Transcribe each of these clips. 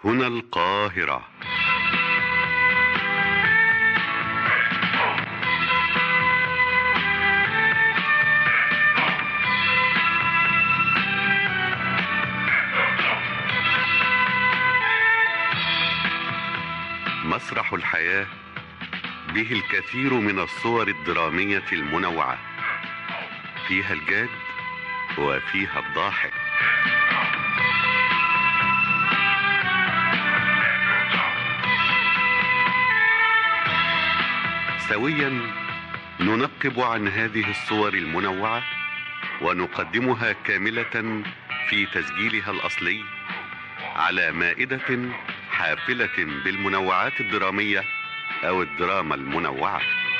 هنا القاهرة مسرح الحياة به الكثير من الصور الدرامية المنوعة فيها الجاد وفيها الضاحك سويا ننقب عن هذه الصور المنوعة ونقدمها كاملة في تسجيلها الأصلي على مائدة حافلة بالمنوعات الدرامية أو الدراما المنوعة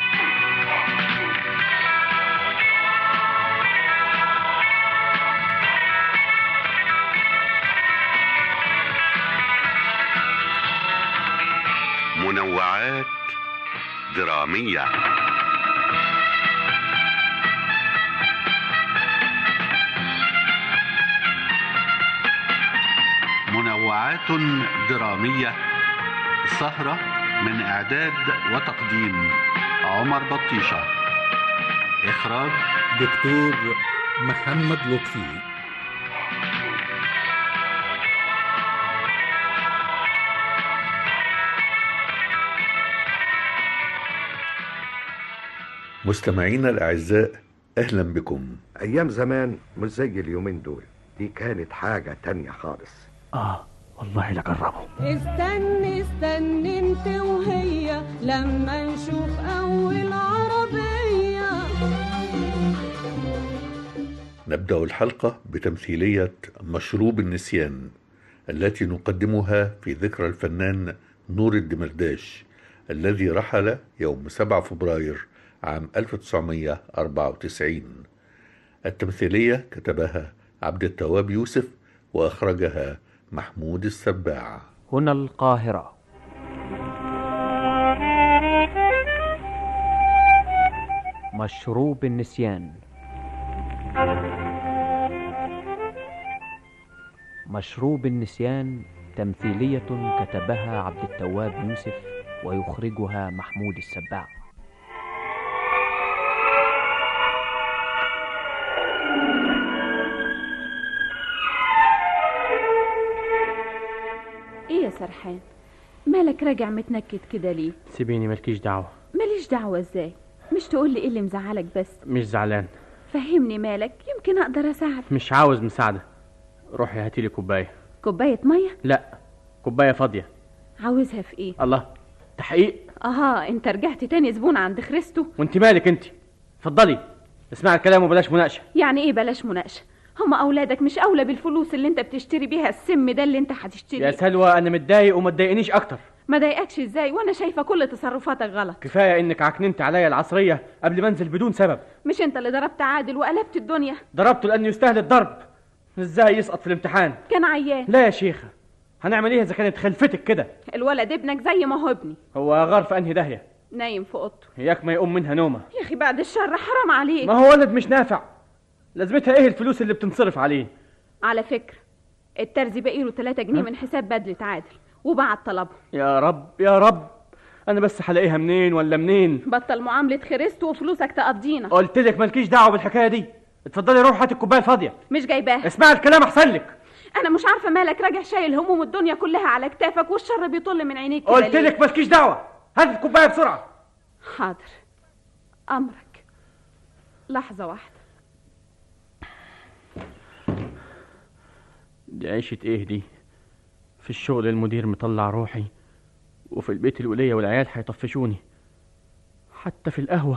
منوعات درامية منوعات درامية سهرة من إعداد وتقديم عمر بطيشة إخراج دكتور محمد لطفي مستمعينا الأعزاء أهلا بكم ايام زمان مش زي اليومين دول دي كانت حاجة تانية خالص اه والله لجربه استني استني انت وهي لما نشوف اول عربية نبدأ الحلقة بتمثيلية مشروب النسيان التي نقدمها في ذكرى الفنان نور الدمرداش الذي رحل يوم 7 فبراير عام 1994 التمثيلية كتبها عبد التواب يوسف وأخرجها محمود السباع هنا القاهرة مشروب النسيان مشروب النسيان تمثيلية كتبها عبد التواب يوسف ويخرجها محمود السباع ايه يا سرحان مالك راجع متنكد كده ليه سيبيني مالكيش دعوة ماليش دعوة ازاي مش تقول لي ايه اللي مزعلك بس مش زعلان فهمني مالك يمكن اقدر اساعدك مش عاوز مساعدة روحي هاتيلي كوباية كوباية مية لا كوباية فاضية عاوزها في ايه الله تحقيق اها انت رجعت تاني زبون عند خريستو وانت مالك انت اتفضلي اسمعي الكلام وبلاش مناقشة يعني ايه بلاش مناقشة هما اولادك مش اولى بالفلوس اللي انت بتشتري بيها السم ده اللي انت يا هتشتريه سلوى انا متضايق وما تضايقنيش اكتر ما ضايقكش ازاي وانا شايفه كل تصرفاتك غلط كفاية انك عكننت عليا العصرية قبل ما انزل بدون سبب مش انت اللي ضربت عادل وقلبت الدنيا ضربته لانه يستاهل الضرب ازاي يسقط في الامتحان كان عيان لا يا شيخة هنعمل ايه اذا كانت خلفتك كده الولد ابنك زي ما هو ابني هو غار في انهي داهية نايم في اوضته اياك ما يقوم منها نومة يا اخي بعد الشر حرام عليك ما هو ولد مش نافع لازمتها ايه الفلوس اللي بتنصرف عليه على فكرة الترزي باقي له 3 جنيه من حساب بدلة عادل وبعت طلبه يا رب يا رب انا بس هلاقيها منين ولا منين بطل معاملة خريست وفلوسك تقضينا قلت لك مالكيش دعوه بالحكايه دي اتفضلي روح هات الكوبايه الفاضيه مش جايباها اسمعي الكلام احسن لك انا مش عارفة مالك راجع شايل هموم الدنيا كلها على كتافك والشر بيطل من عينيك كده قلت ليه؟ لك مالكيش دعوه هات الكوبايه بسرعه حاضر امرك لحظة واحدة دي عيشه ايه دي في الشغل المدير مطلع روحي وفي البيت الولية والعيال هيطفشوني حتى في القهوة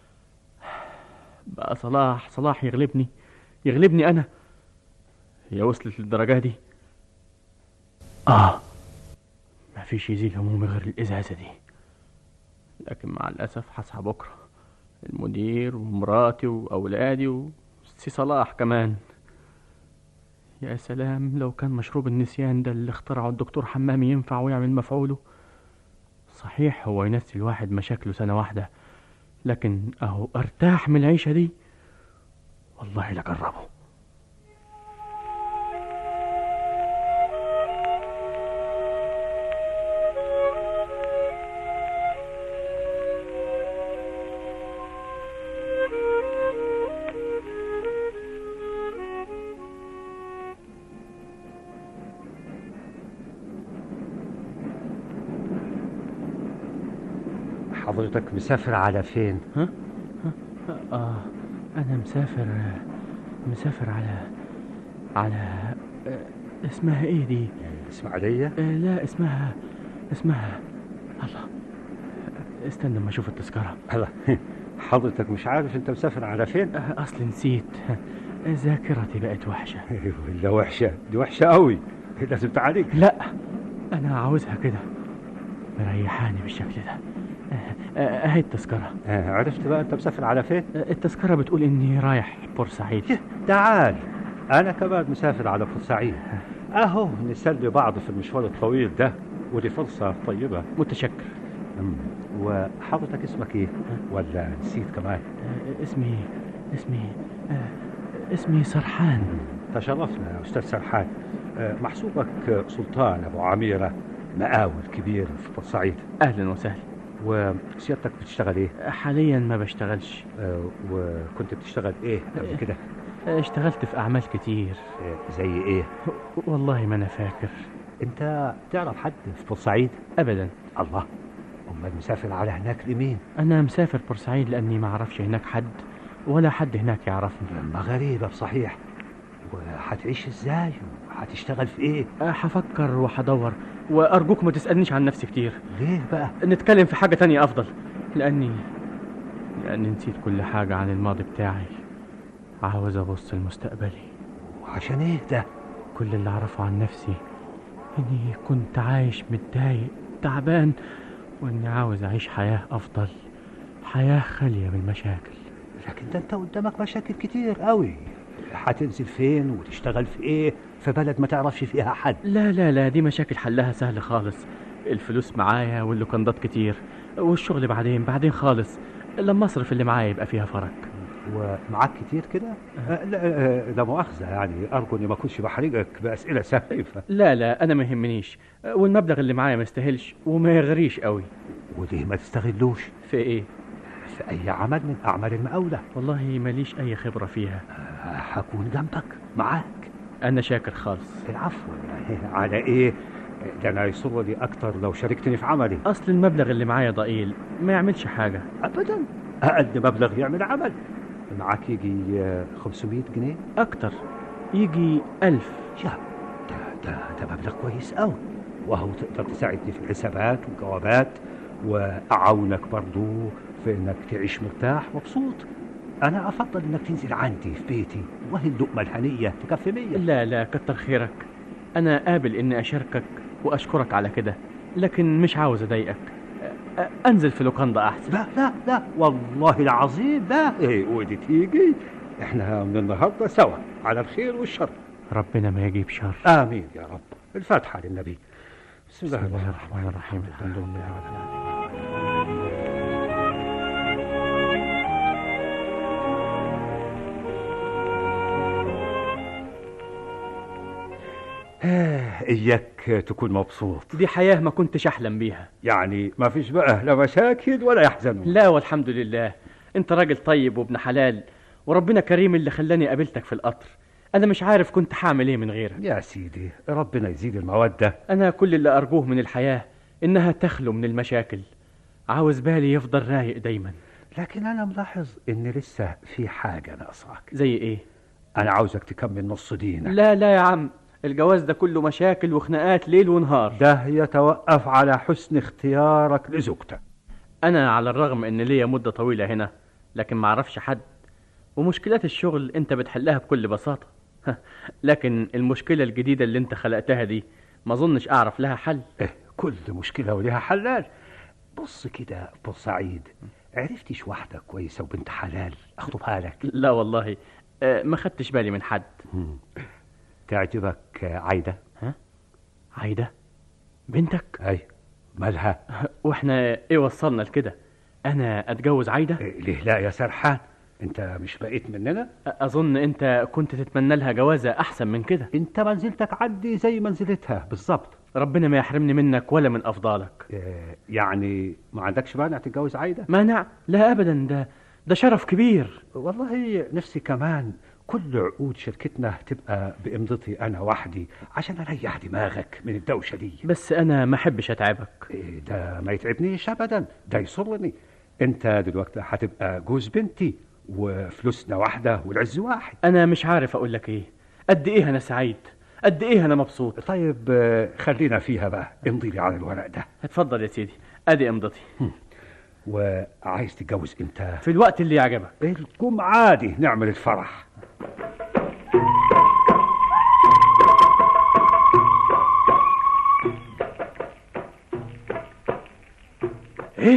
بقى صلاح صلاح يغلبني يغلبني أنا هي وصلت للدرجة دي آه مفيش يزيل همومي غير الإزازة دي لكن مع الأسف هصحى بكرة المدير ومراتي وأولادي وسي صلاح كمان يا سلام لو كان مشروب النسيان ده اللي اخترعه الدكتور حمامي ينفع ويعمل مفعوله صحيح هو ينسي الواحد مشاكله سنة واحدة لكن أهو أرتاح من العيشة دي والله لجربه حضرتك مسافر على فين اه انا مسافر مسافر على على آه، اسمها ايه دي الاسماعيليه آه، لا اسمها اسمها الله استنى ما اشوف التذكره هلا حضرتك مش عارف انت مسافر على فين آه، اصل نسيت ذاكرتي بقت وحشه ولا وحشه دي وحشه قوي لازم تعالج لا انا عاوزها كده مريحاني بالشكل ده آه، آه، اهي التذكره آه، عرفت بقى انت مسافر على فين آه، التذكره بتقول اني رايح بورسعيد تعال انا كمان مسافر على بورسعيد اهو نسلي بعض في المشوار الطويل ده ودي فرصه طيبه متشكر أمم، وحضرتك اسمك ايه ولا نسيت كمان آه، اسمي اسمي آه، اسمي سرحان تشرفنا يا استاذ سرحان آه، محسوبك سلطان ابو عميره مقاول كبير في بورسعيد اهلا وسهلا وسيادتك بتشتغل ايه حاليا ما بشتغلش آه، وكنت بتشتغل ايه قبل كده آه، اشتغلت في اعمال كتير آه، زي ايه والله ما انا فاكر انت تعرف حد في بورسعيد ابدا الله امال مسافر على هناك لمين انا مسافر بورسعيد لاني ما اعرفش هناك حد ولا حد هناك يعرفني ما غريبه بصحيح وهتعيش ازاي وهتشتغل في ايه آه، هفكر وهدور وارجوك ما تسالنيش عن نفسي كتير ليه بقى نتكلم في حاجه تانية افضل لاني لاني نسيت كل حاجه عن الماضي بتاعي عاوز ابص لمستقبلي وعشان ايه ده كل اللي اعرفه عن نفسي اني كنت عايش متضايق تعبان واني عاوز اعيش حياه افضل حياه خاليه من المشاكل لكن ده انت قدامك مشاكل كتير قوي هتنزل فين وتشتغل في ايه في بلد ما تعرفش فيها حد لا لا لا دي مشاكل حلها سهل خالص الفلوس معايا واللوكندات كتير والشغل بعدين بعدين خالص لما اصرف اللي معايا يبقى فيها فرق ومعاك كتير كده آه، لا آه، لا مؤاخذه يعني ارجو اني ما اكونش بحرجك باسئله سخيفه لا لا انا ما يهمنيش والمبلغ اللي معايا ما يستاهلش وما يغريش قوي وليه ما تستغلوش في ايه في اي عمل من اعمال المقاوله والله ماليش اي خبره فيها آه، هكون جنبك معاك انا شاكر خالص العفو على ايه ده انا يسرني اكتر لو شاركتني في عملي اصل المبلغ اللي معايا ضئيل ما يعملش حاجه ابدا اقل مبلغ يعمل عمل معاك يجي آه، 500 جنيه اكتر يجي ألف يا ده ده ده مبلغ كويس قوي وهو تقدر تساعدني في الحسابات والجوابات واعاونك برضو في انك تعيش مرتاح مبسوط انا افضل انك تنزل عندي في بيتي وهي اللقمه الهنيه تكفي مية لا لا كتر خيرك انا قابل اني اشاركك واشكرك على كده لكن مش عاوز اضايقك أ- أ- انزل في لوكاندا احسن لا لا لا والله العظيم لا ايه ودي تيجي احنا من النهارده سوا على الخير والشر ربنا ما يجيب شر امين يا رب الفاتحه للنبي بسم الله بسم الله الرحمن الرحمن الرحيم الحمد لله رب العالمين آه، اياك تكون مبسوط دي حياه ما كنتش احلم بيها يعني ما فيش بقى لا مشاكل ولا يحزنون لا والحمد لله انت راجل طيب وابن حلال وربنا كريم اللي خلاني قابلتك في القطر انا مش عارف كنت هعمل ايه من غيرك يا سيدي ربنا يزيد المودة انا كل اللي ارجوه من الحياه انها تخلو من المشاكل عاوز بالي يفضل رايق دايما لكن انا ملاحظ ان لسه في حاجة ناقصاك زي ايه انا عاوزك تكمل نص دينك لا لا يا عم الجواز ده كله مشاكل وخناقات ليل ونهار ده يتوقف على حسن اختيارك لزوجتك انا على الرغم ان ليا مده طويله هنا لكن ما اعرفش حد ومشكلات الشغل انت بتحلها بكل بساطه لكن المشكله الجديده اللي انت خلقتها دي ما اظنش اعرف لها حل إيه كل مشكلة وليها حلال بص كده بورسعيد عرفتش واحدة كويسة وبنت حلال اخطبها لك لا والله آه، ما خدتش بالي من حد تعجبك عايدة عايده بنتك اي مالها واحنا ايه وصلنا لكده انا اتجوز عايده إيه ليه لا يا سرحان انت مش بقيت مننا اظن انت كنت تتمنى لها جوازه احسن من كده انت منزلتك عندي زي منزلتها بالظبط ربنا ما يحرمني منك ولا من افضالك إيه يعني ما عندكش مانع تتجوز عايدة مانع لا ابدا ده ده شرف كبير والله نفسي كمان كل عقود شركتنا تبقى بإمضتي أنا وحدي عشان أريح دماغك من الدوشة دي بس انا ما احبش اتعبك إيه ده ما يتعبنيش أبدا ده يسرني أنت دلوقتي هتبقى جوز بنتي وفلوسنا واحدة والعز واحد انا مش عارف اقول لك ايه قد ايه انا سعيد قد ايه انا مبسوط طيب آه، خلينا فيها بقى امضي لي على الورق ده اتفضل يا سيدي ادي امضتي وعايز تتجوز امتى في الوقت اللي يعجبك الجمعة دي نعمل الفرح ايه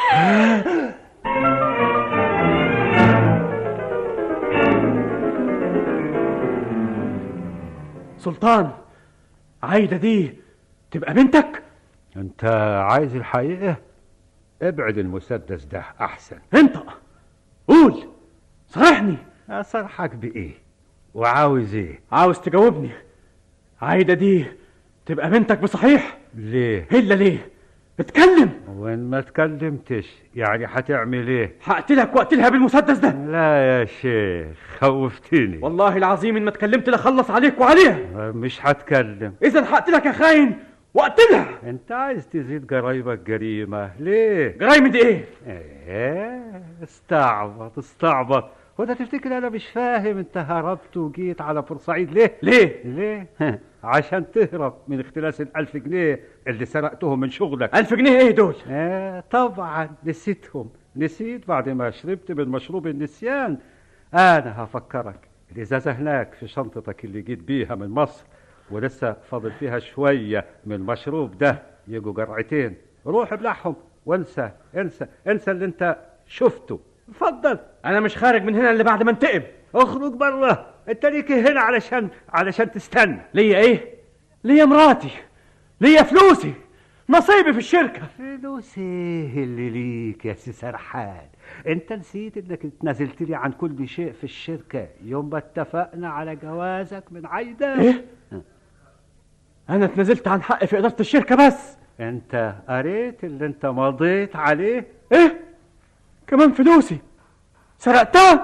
سلطان عايدة دي تبقى بنتك انت عايز الحقيقة ابعد المسدس ده احسن انطق قول صرحني اصرحك بايه وعاوز ايه عاوز تجاوبني عايدة دي تبقى بنتك بصحيح ليه الا ليه اتكلم وين ما تكلمتش يعني هتعمل ايه هقتلك واقتلها بالمسدس ده لا يا شيخ خوفتني والله العظيم ان ما اتكلمت لخلص عليك وعليها مش هتكلم اذا هقتلك يا خاين واقتلها انت عايز تزيد جرايمك جريمة ليه جرايمي دي ايه ايه استعبط استعبط هو ده تفتكر انا مش فاهم انت هربت وجيت على بورسعيد ليه ليه ليه عشان تهرب من اختلاس الألف جنيه اللي سرقتهم من شغلك ألف جنيه ايه دول آه طبعا نسيتهم نسيت بعد ما شربت من مشروب النسيان انا هفكرك الازازه هناك في شنطتك اللي جيت بيها من مصر ولسه فاضل فيها شويه من المشروب ده يجوا جرعتين روح ابلعهم وانسى انسى انسى اللي انت شفته اتفضل انا مش خارج من هنا الا بعد ما انتقم اخرج بره انت ليك هنا علشان علشان تستنى ليا ايه ليا مراتي ليا فلوسي نصيبي في الشركة فلوس ايه اللي ليك يا سي سرحان انت نسيت انك اتنازلت لي عن كل شيء في الشركة يوم ما اتفقنا على جوازك من عايدة ايه انا اتنازلت عن حقي في ادارة الشركة بس انت قريت اللي انت مضيت عليه ايه كمان فلوسي سرقتها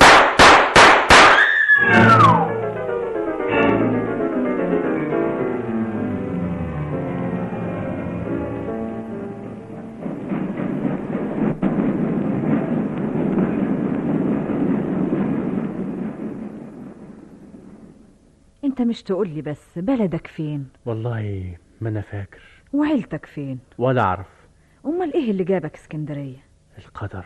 انت مش تقولي بس بلدك فين والله ما انا فاكر وعيلتك فين ولا اعرف امال ايه اللي جابك اسكندرية القدر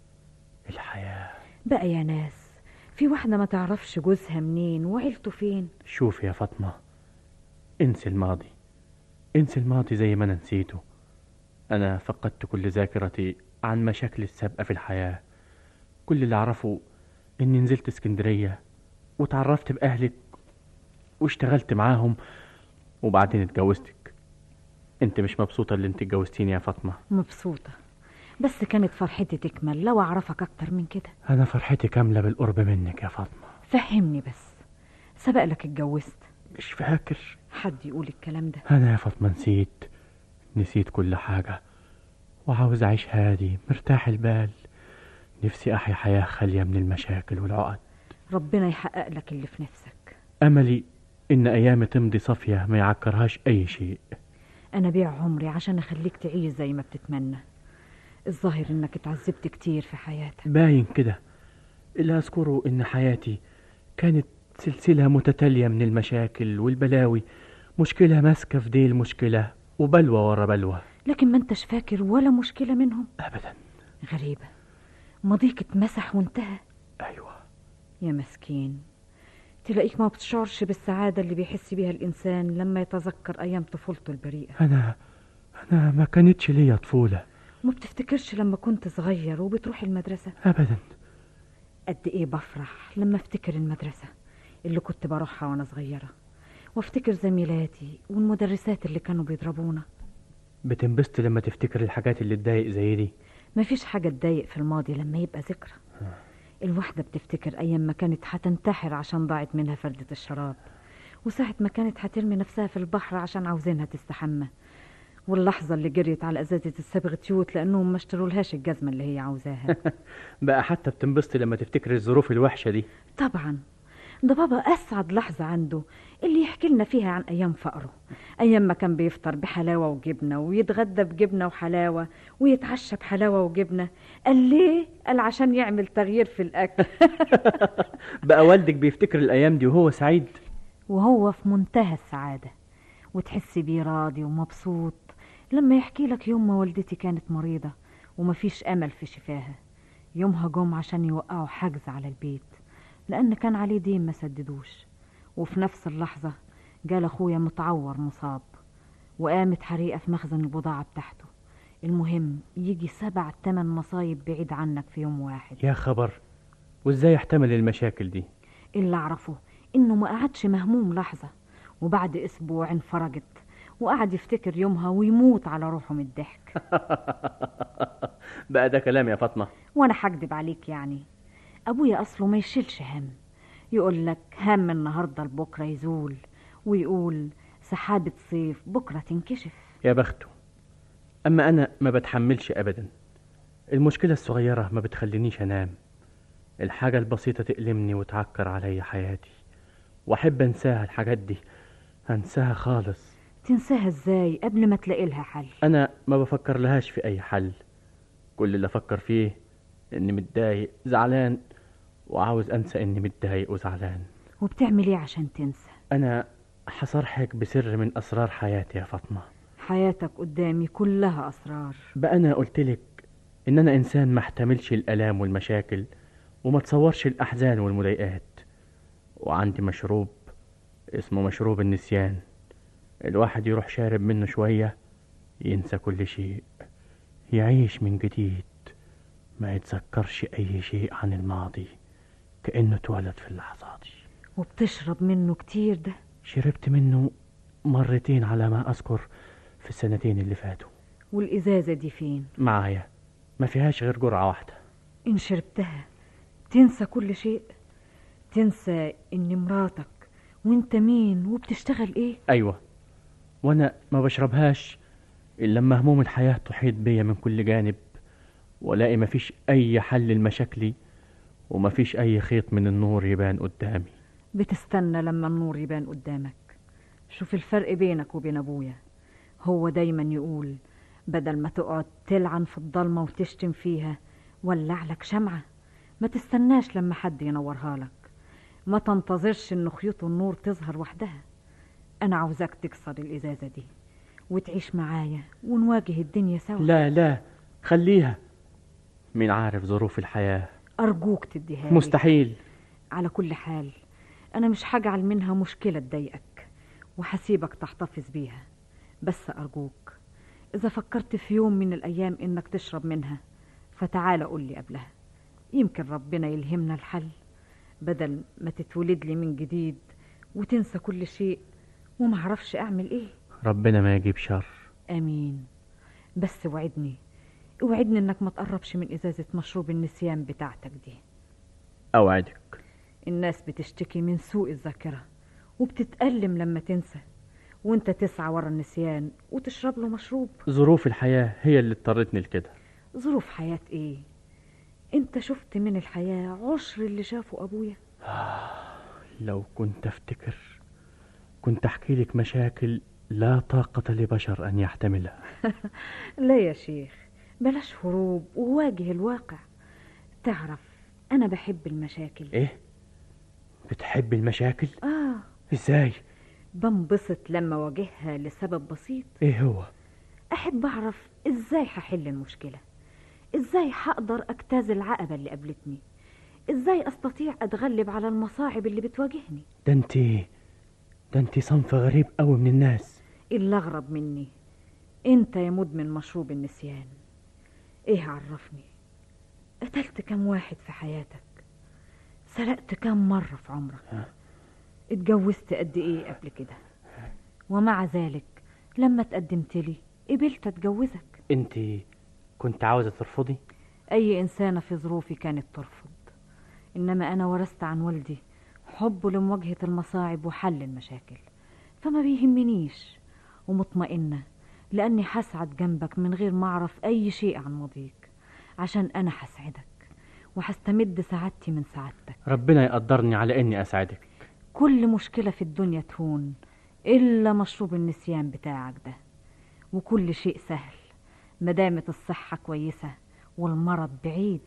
الحياة بقى يا ناس في واحدة ما تعرفش جوزها منين وعيلته فين شوف يا فاطمة انسي الماضي انسي الماضي زي ما انا نسيته انا فقدت كل ذاكرتي عن مشاكل السابقة في الحياة كل اللي اعرفه اني نزلت اسكندرية وتعرفت باهلك واشتغلت معاهم وبعدين اتجوزتك انت مش مبسوطة اللي انت اتجوزتيني يا فاطمة مبسوطة بس كانت فرحتي تكمل لو اعرفك اكتر من كده انا فرحتي كاملة بالقرب منك يا فاطمة فهمني بس سبق لك اتجوزت مش فاكر حد يقول الكلام ده انا يا فاطمة نسيت نسيت كل حاجة وعاوز اعيش هادي مرتاح البال نفسي احيا حياة خالية من المشاكل والعقد ربنا يحقق لك اللي في نفسك املي ان ايامي تمضي صافية ما يعكرهاش اي شيء انا بيع عمري عشان اخليك تعيش زي ما بتتمنى الظاهر انك اتعذبت كتير في حياتك باين كده اللي اذكره ان حياتي كانت سلسلة متتالية من المشاكل والبلاوي مشكلة ماسكة في ديل مشكلة وبلوى ورا بلوى لكن ما انتش فاكر ولا مشكلة منهم ابدا غريبة ماضيك اتمسح وانتهى ايوه يا مسكين تلاقيك ما بتشعرش بالسعادة اللي بيحس بيها الإنسان لما يتذكر أيام طفولته البريئة انا انا ما كانتش ليا طفولة ما بتفتكرش لما كنت صغير وبتروح المدرسة ابدا قد إيه بفرح لما أفتكر المدرسة اللي كنت بروحها وأنا صغيرة وافتكر زميلاتي والمدرسات اللي كانوا بيضربونا بتنبسط لما تفتكر الحاجات اللي تضايق زي دي مفيش حاجة تضايق في الماضي لما يبقى ذكرى الواحدة بتفتكر أيام ما كانت هتنتحر عشان ضاعت منها فردة الشراب وساعة ما كانت هترمي نفسها في البحر عشان عاوزينها تستحمى واللحظة اللي جريت على أزازة الصبغ تيوت لأنهم ما اشترولهاش الجزمة اللي هي عاوزاها بقى حتى بتنبسط لما تفتكر الظروف الوحشة دي طبعا ده بابا أسعد لحظة عنده اللي يحكي لنا فيها عن أيام فقره أيام ما كان بيفطر بحلاوة وجبنة ويتغدى بجبنة وحلاوة ويتعشى بحلاوة وجبنة قال ليه؟ قال عشان يعمل تغيير في الأكل بقى والدك بيفتكر الأيام دي وهو سعيد وهو في منتهى السعادة وتحسي بيه راضي ومبسوط لما يحكي لك يوم ما والدتي كانت مريضة ومفيش أمل في شفاها يومها جم عشان يوقعوا حجز على البيت لأن كان عليه دين ما سددوش وفي نفس اللحظة جال أخويا متعور مصاب وقامت حريقة في مخزن البضاعة بتاعته المهم يجي سبع تمن مصايب بعيد عنك في يوم واحد يا خبر وازاي يحتمل المشاكل دي اللي أعرفه إنه ما قعدش مهموم لحظة وبعد أسبوع انفرجت وقعد يفتكر يومها ويموت على روحه من الضحك بقى ده كلام يا فاطمة وأنا هكدب عليك يعني أبويا أصله ما يشيلش هم يقول لك هم النهاردة لبكرة يزول ويقول سحابة صيف بكرة تنكشف يا بخته أما أنا ما بتحملش أبدا المشكلة الصغيرة ما بتخلينيش أنام الحاجة البسيطة تألمني وتعكر علي حياتي وأحب أنساها الحاجات دي أنساها خالص تنساها ازاي قبل ما تلاقي لها حل أنا ما بفكر لهاش في أي حل كل اللي أفكر فيه إني متضايق زعلان وعاوز أنسى إني متضايق وزعلان وبتعمل ايه عشان تنسى أنا حصرحك بسر من أسرار حياتي يا فاطمة حياتك قدامي كلها أسرار بقى أنا قلتلك إن أنا إنسان ما احتملش الآلام والمشاكل وما تصورش الأحزان والمضايقات وعندي مشروب اسمه مشروب النسيان الواحد يروح شارب منه شوية ينسى كل شيء يعيش من جديد ما يتذكرش أي شيء عن الماضي كأنه اتولد في اللحظة دي وبتشرب منه كتير ده شربت منه مرتين على ما أذكر في السنتين اللي فاتوا والإزازة دي فين معايا ما فيهاش غير جرعة واحدة إن شربتها تنسى كل شيء تنسى إن مراتك وإنت مين وبتشتغل إيه أيوة وأنا ما بشربهاش إلا لما هموم الحياة تحيط بيا من كل جانب ولاقي مفيش أي حل لمشاكلي ومفيش أي خيط من النور يبان قدامي بتستنى لما النور يبان قدامك شوف الفرق بينك وبين أبويا هو دايما يقول بدل ما تقعد تلعن في الضلمة وتشتم فيها ولع لك شمعة ما تستناش لما حد ينورها لك ما تنتظرش ان خيوط النور تظهر وحدها انا عاوزاك تكسر الازازة دي وتعيش معايا ونواجه الدنيا سوا لا لا خليها مين عارف ظروف الحياة ارجوك تديها لي. مستحيل على كل حال انا مش هجعل منها مشكلة تضايقك وهسيبك تحتفظ بيها بس ارجوك اذا فكرت في يوم من الايام انك تشرب منها فتعال قول لي قبلها يمكن ربنا يلهمنا الحل بدل ما تتولد لي من جديد وتنسى كل شيء وما اعرفش اعمل ايه ربنا ما يجيب شر امين بس وعدني اوعدني انك ما تقربش من ازازة مشروب النسيان بتاعتك دي أوعدك الناس بتشتكي من سوء الذاكرة وبتتألم لما تنسى وانت تسعى ورا النسيان وتشرب له مشروب ظروف الحياة هي اللي اضطرتني لكده ظروف حياة ايه انت شفت من الحياة عشر اللي شافه ابويا لو كنت أفتكر كنت أحكي لك مشاكل لا طاقة لبشر أن يحتملها لا يا شيخ بلاش هروب وواجه الواقع تعرف انا بحب المشاكل إيه؟ بتحب المشاكل؟ اه إزاي؟ بنبسط لما واجهها لسبب بسيط إيه هو؟ احب اعرف ازاي هحل المشكلة ازاي هقدر اجتاز العقبة اللي قابلتني ازاي استطيع اتغلب على المصاعب اللي بتواجهني ده انت ده انت صنف غريب قوي من الناس اللي اغرب مني انت يا مدمن مشروب النسيان ايه عرفني قتلت كم واحد في حياتك سرقت كم مرة في عمرك اتجوزت قد ايه قبل كده ومع ذلك لما تقدمت لي قبلت اتجوزك انت كنت عاوزة ترفضي؟ اي انسانة في ظروفي كانت ترفض انما انا ورثت عن والدي حبه لمواجهة المصاعب وحل المشاكل فما بيهمنيش ومطمئنة لاني هسعد جنبك من غير ما اعرف اي شيء عن ماضيك عشان انا هسعدك وهستمد سعادتي من سعادتك ربنا يقدرني على اني اساعدك كل مشكلة في الدنيا تهون إلا مشروب النسيان بتاعك ده وكل شيء سهل مدامة الصحة كويسة والمرض بعيد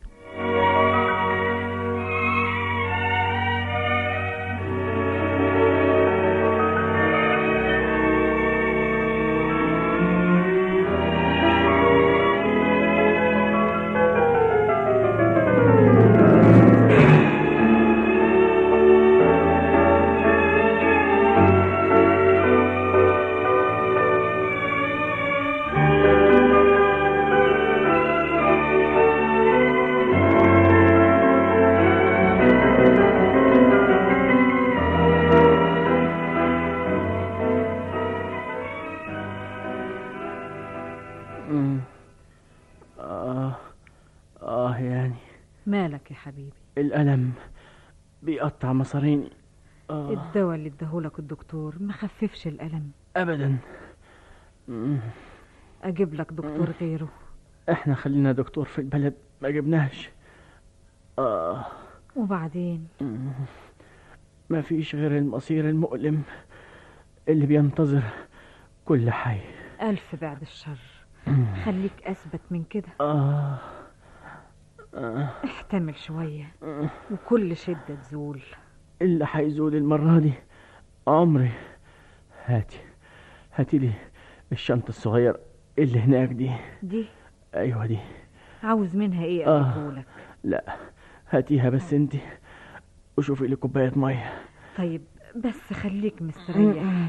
مم. آه آه يعني مالك يا حبيبي الألم بيقطع مصاريني آه الدواء اللي اداهولك الدكتور مخففش الألم أبدا مم. أجيب لك دكتور غيره احنا خلينا دكتور في البلد ما جبناش آه وبعدين مم. ما فيش غير المصير المؤلم اللي بينتظر كل حي ألف بعد الشر خليك أثبت من كده آه آه احتمل شوية وكل شدة تزول اللي هيزول المرة دي عمري هاتي هاتي لي الشنطة الصغيرة اللي هناك دي دي أيوة دي عاوز منها ايه آه. أجيبهولك لا هاتيها بس انت وشوفي لي كوباية مية طيب بس خليك مستريح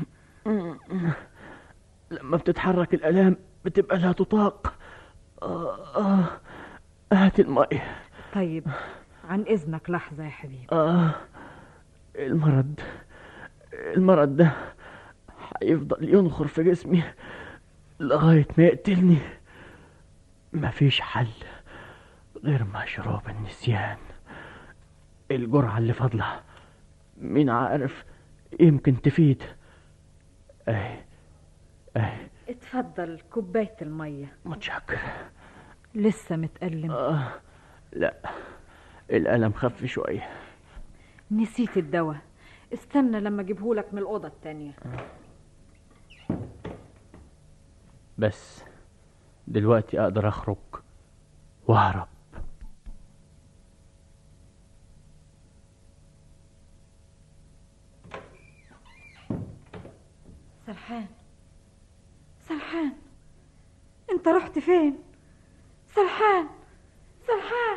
لما بتتحرك الآلام بتبقى لا تطاق آه آه هاتي المية طيب عن إذنك لحظة يا حبيبي آه المرض المرض ده هيفضل ينخر في جسمي لغاية ما يقتلني مفيش حل غير مشروب النسيان الجرعة اللي فاضلة مين عارف يمكن تفيد اهي اهي اتفضل كوباية المية متشكر لسه متألم آه لا الألم خف شوية نسيت الدواء استنى لما اجيبهولك من الأوضة التانية بس دلوقتي أقدر أخرج وأهرب سرحان سرحان انت رحت فين سرحان سرحان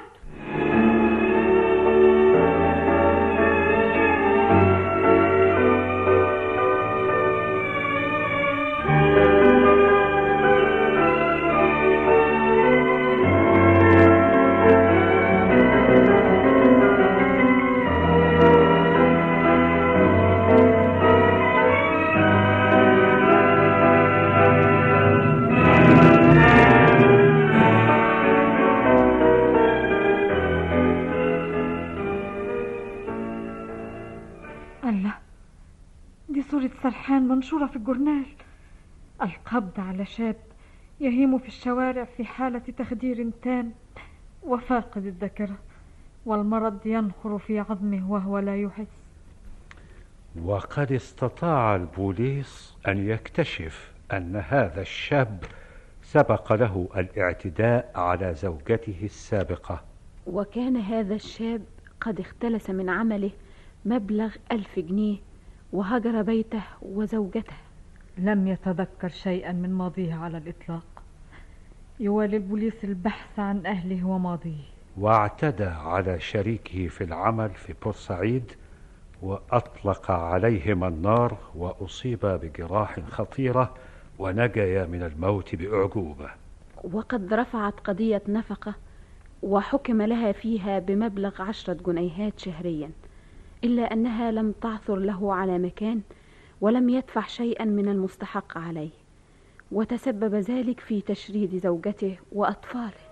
الله دي صورة سرحان منشورة في الجورنال القبض على شاب يهيم في الشوارع في حالة تخدير تام وفاقد الذاكرة والمرض ينخر في عظمه وهو لا يحس وقد استطاع البوليس أن يكتشف أن هذا الشاب سبق له الاعتداء على زوجته السابقة وكان هذا الشاب قد اختلس من عمله مبلغ ألف جنيه وهجر بيته وزوجته لم يتذكر شيئا من ماضيه على الإطلاق يوالي البوليس البحث عن أهله وماضيه واعتدى على شريكه في العمل في بورسعيد وأطلق عليهما النار وأصيب بجراح خطيرة ونجيا من الموت بأعجوبة وقد رفعت قضية نفقة وحكم لها فيها بمبلغ عشرة جنيهات شهريا إلا أنها لم تعثر له على مكان ولم يدفع شيئا من المستحق عليه وتسبب ذلك في تشريد زوجته وأطفاله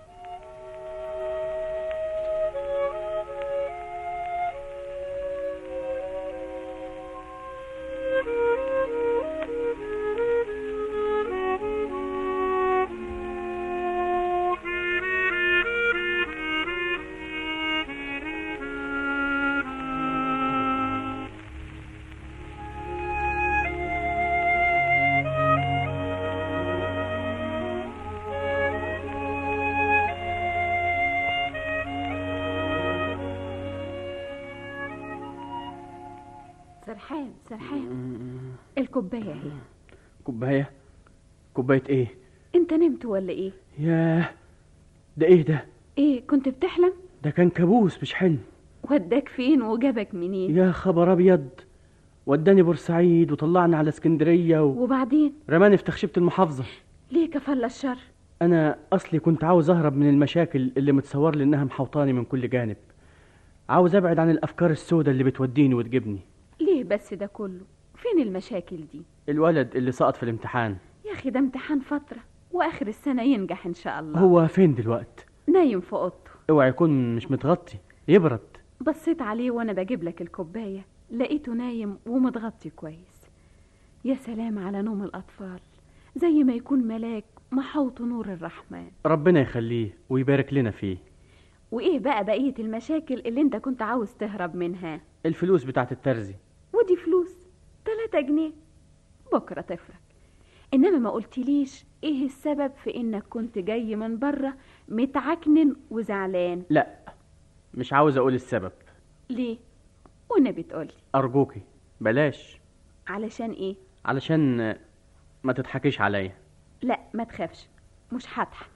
سرحان سرحان الكوباية اهي كوبايه كوبايه ايه انت نمت ولا ايه ياه ده ايه ده ايه كنت بتحلم ده كان كابوس مش حلم وداك فين وجابك منين يا خبر ابيض وداني بورسعيد وطلعني على اسكندريه و... وبعدين رماني في تخشبه المحافظه ليه كفل الشر انا اصلي كنت عاوز اهرب من المشاكل اللي متصور لي انها محوطاني من كل جانب عاوز ابعد عن الافكار السوداء اللي بتوديني وتجيبني ليه بس ده كله فين المشاكل دي الولد اللي سقط في الامتحان يا اخي ده امتحان فترة واخر السنة ينجح ان شاء الله هو فين دلوقت نايم في اوضته اوعى يكون مش متغطي يبرد بصيت عليه وانا بجيب لك الكوباية لقيته نايم ومتغطي كويس يا سلام على نوم الاطفال زي ما يكون ملاك محوط نور الرحمن ربنا يخليه ويبارك لنا فيه وايه بقى بقية المشاكل اللي انت كنت عاوز تهرب منها الفلوس بتاعت الترزي ودي فلوس تلاتة جنيه بكرة تفرق انما ما قلتليش ايه السبب في انك كنت جاي من بره متعكنن وزعلان لا مش عاوز اقول السبب ليه والنبي تقولي ارجوكي بلاش علشان ايه علشان ما تضحكيش عليا لا ما تخافش مش هضحك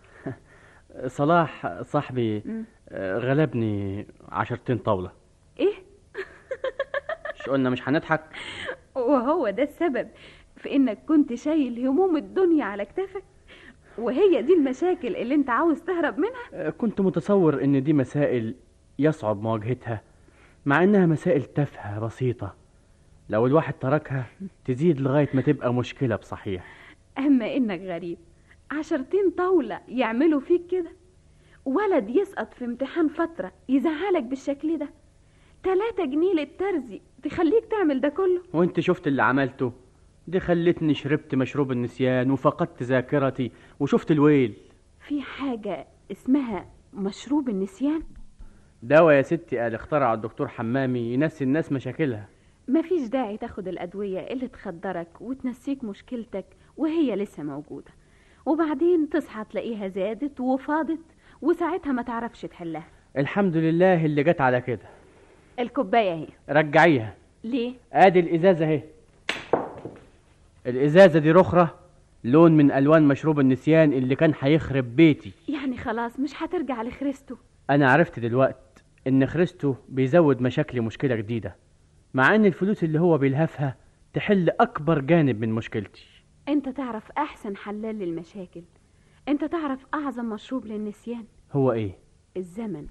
صلاح صاحبي مم. آه، غلبني عشرتين طاولة ايه مش قلنا مش هنضحك وهو ده السبب في انك كنت شايل هموم الدنيا على كتافك وهي دي المشاكل اللي انت عاوز تهرب منها آه، كنت متصور ان دي مسائل يصعب مواجهتها مع انها مسائل تافهة بسيطة لو الواحد تركها تزيد لغاية ما تبقى مشكلة بصحيح اما انك غريب عشرتين طاولة يعملوا فيك كده ولد يسقط في امتحان فترة يزعلك بالشكل ده تلاتة جنيه للترزي تخليك تعمل ده كله وانت شفت اللي عملته دي خلتني شربت مشروب النسيان وفقدت ذاكرتي وشفت الويل في حاجة اسمها مشروب النسيان دواء يا ستي قال اخترعه الدكتور حمامي ينسي الناس مشاكلها مفيش داعي تاخد الأدوية اللي تخدرك وتنسيك مشكلتك وهي لسه موجودة وبعدين تصحى تلاقيها زادت وفاضت وساعتها ما تعرفش تحلها الحمد لله اللي جت على كده الكوباية اهي رجعيها ليه؟ ادي الازازه اهي الازازه دي رخره لون من الوان مشروب النسيان اللي كان هيخرب بيتي يعني خلاص مش هترجع لخريستو انا عرفت دلوقت ان خريستو بيزود مشاكلي مشكله جديده مع ان الفلوس اللي هو بيلهفها تحل اكبر جانب من مشكلتي انت تعرف احسن حلال للمشاكل انت تعرف اعظم مشروب للنسيان هو ايه الزمن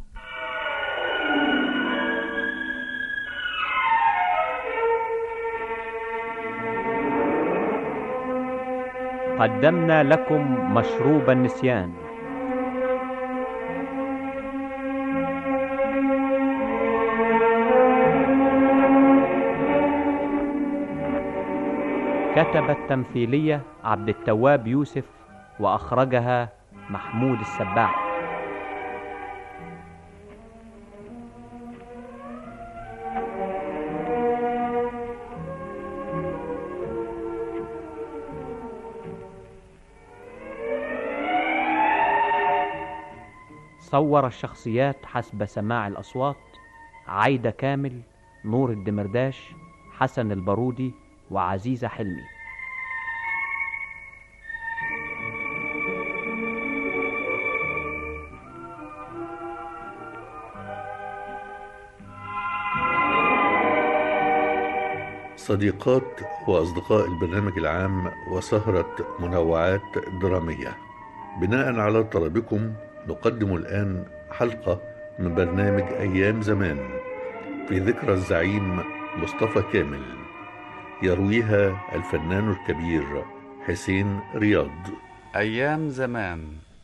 قدمنا لكم مشروب النسيان كتب التمثيلية عبد التواب يوسف وأخرجها محمود السباع صور الشخصيات حسب سماع الأصوات عايدة كامل نور الدمرداش حسن البارودي وعزيزة حلمي صديقات وأصدقاء البرنامج العام وسهرة منوعات درامية بناء على طلبكم نقدم الآن حلقة من برنامج أيام زمان في ذكرى الزعيم مصطفى كامل يرويها الفنان الكبير حسين رياض أيام زمان